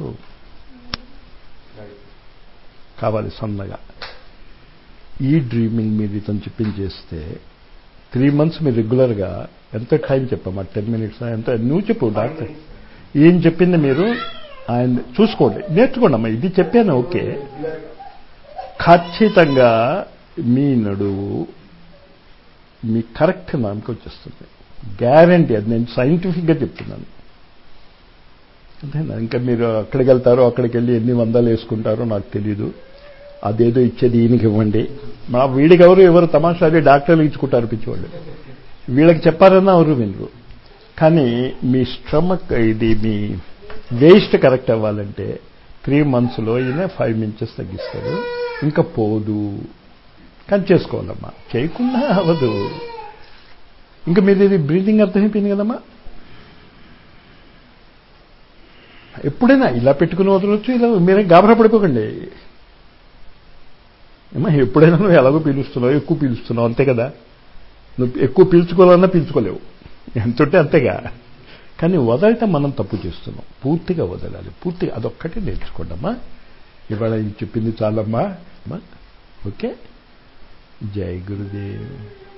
కావాలి సన్నగా ఈ డ్రీమింగ్ మీరు ఇతను చెప్పింది చేస్తే త్రీ మంత్స్ మీరు రెగ్యులర్గా ఎంత టైం చెప్పమ్మా టెన్ మినిట్స్ ఎంత నువ్వు చెప్పు డాక్టర్ ఏం చెప్పింది మీరు ఆయన చూసుకోండి నేర్చుకోండి అమ్మా ఇది చెప్పాను ఓకే ఖచ్చితంగా మీ నడువు మీ కరెక్ట్ నామకి వచ్చేస్తుంది గ్యారంటీ అది నేను సైంటిఫిక్గా చెప్తున్నాను అంతేనా ఇంకా మీరు అక్కడికి వెళ్తారో అక్కడికి వెళ్ళి ఎన్ని వందలు వేసుకుంటారో నాకు తెలీదు అదేదో ఇచ్చేది ఈయనకి ఇవ్వండి మా వీడికి ఎవరు ఎవరు తమాషా అదే డాక్టర్లు ఇచ్చుకుంటారు పిచ్చివాళ్ళు వీళ్ళకి చెప్పారన్నా ఎవరు వినరు కానీ మీ స్టమక్ ఇది మీ వేస్ట్ కరెక్ట్ అవ్వాలంటే త్రీ మంత్స్లో ఈయన ఫైవ్ ఇంచెస్ తగ్గిస్తాడు ఇంకా పోదు కానీ చేసుకోవాలమ్మా చేయకుండా అవ్వదు ఇంకా మీరు ఇది బ్రీతింగ్ అర్థమైపోయింది కదమ్మా ఎప్పుడైనా ఇలా పెట్టుకుని వదలొచ్చు ఇలా మీరేం గాబరా పడిపోకండి ఏమా ఎప్పుడైనా నువ్వు ఎలాగో పీలుస్తున్నావు ఎక్కువ పీలుస్తున్నావు అంతే కదా నువ్వు ఎక్కువ పీల్చుకోవాలన్నా పీల్చుకోలేవు ఎంతుంటే అంతేగా కానీ వదలటం మనం తప్పు చేస్తున్నాం పూర్తిగా వదలాలి పూర్తిగా అదొక్కటే నేర్చుకోండమ్మా ఇవాళ ఇది చెప్పింది చాలమ్మా అమ్మా ఓకే జై గురుదేవ్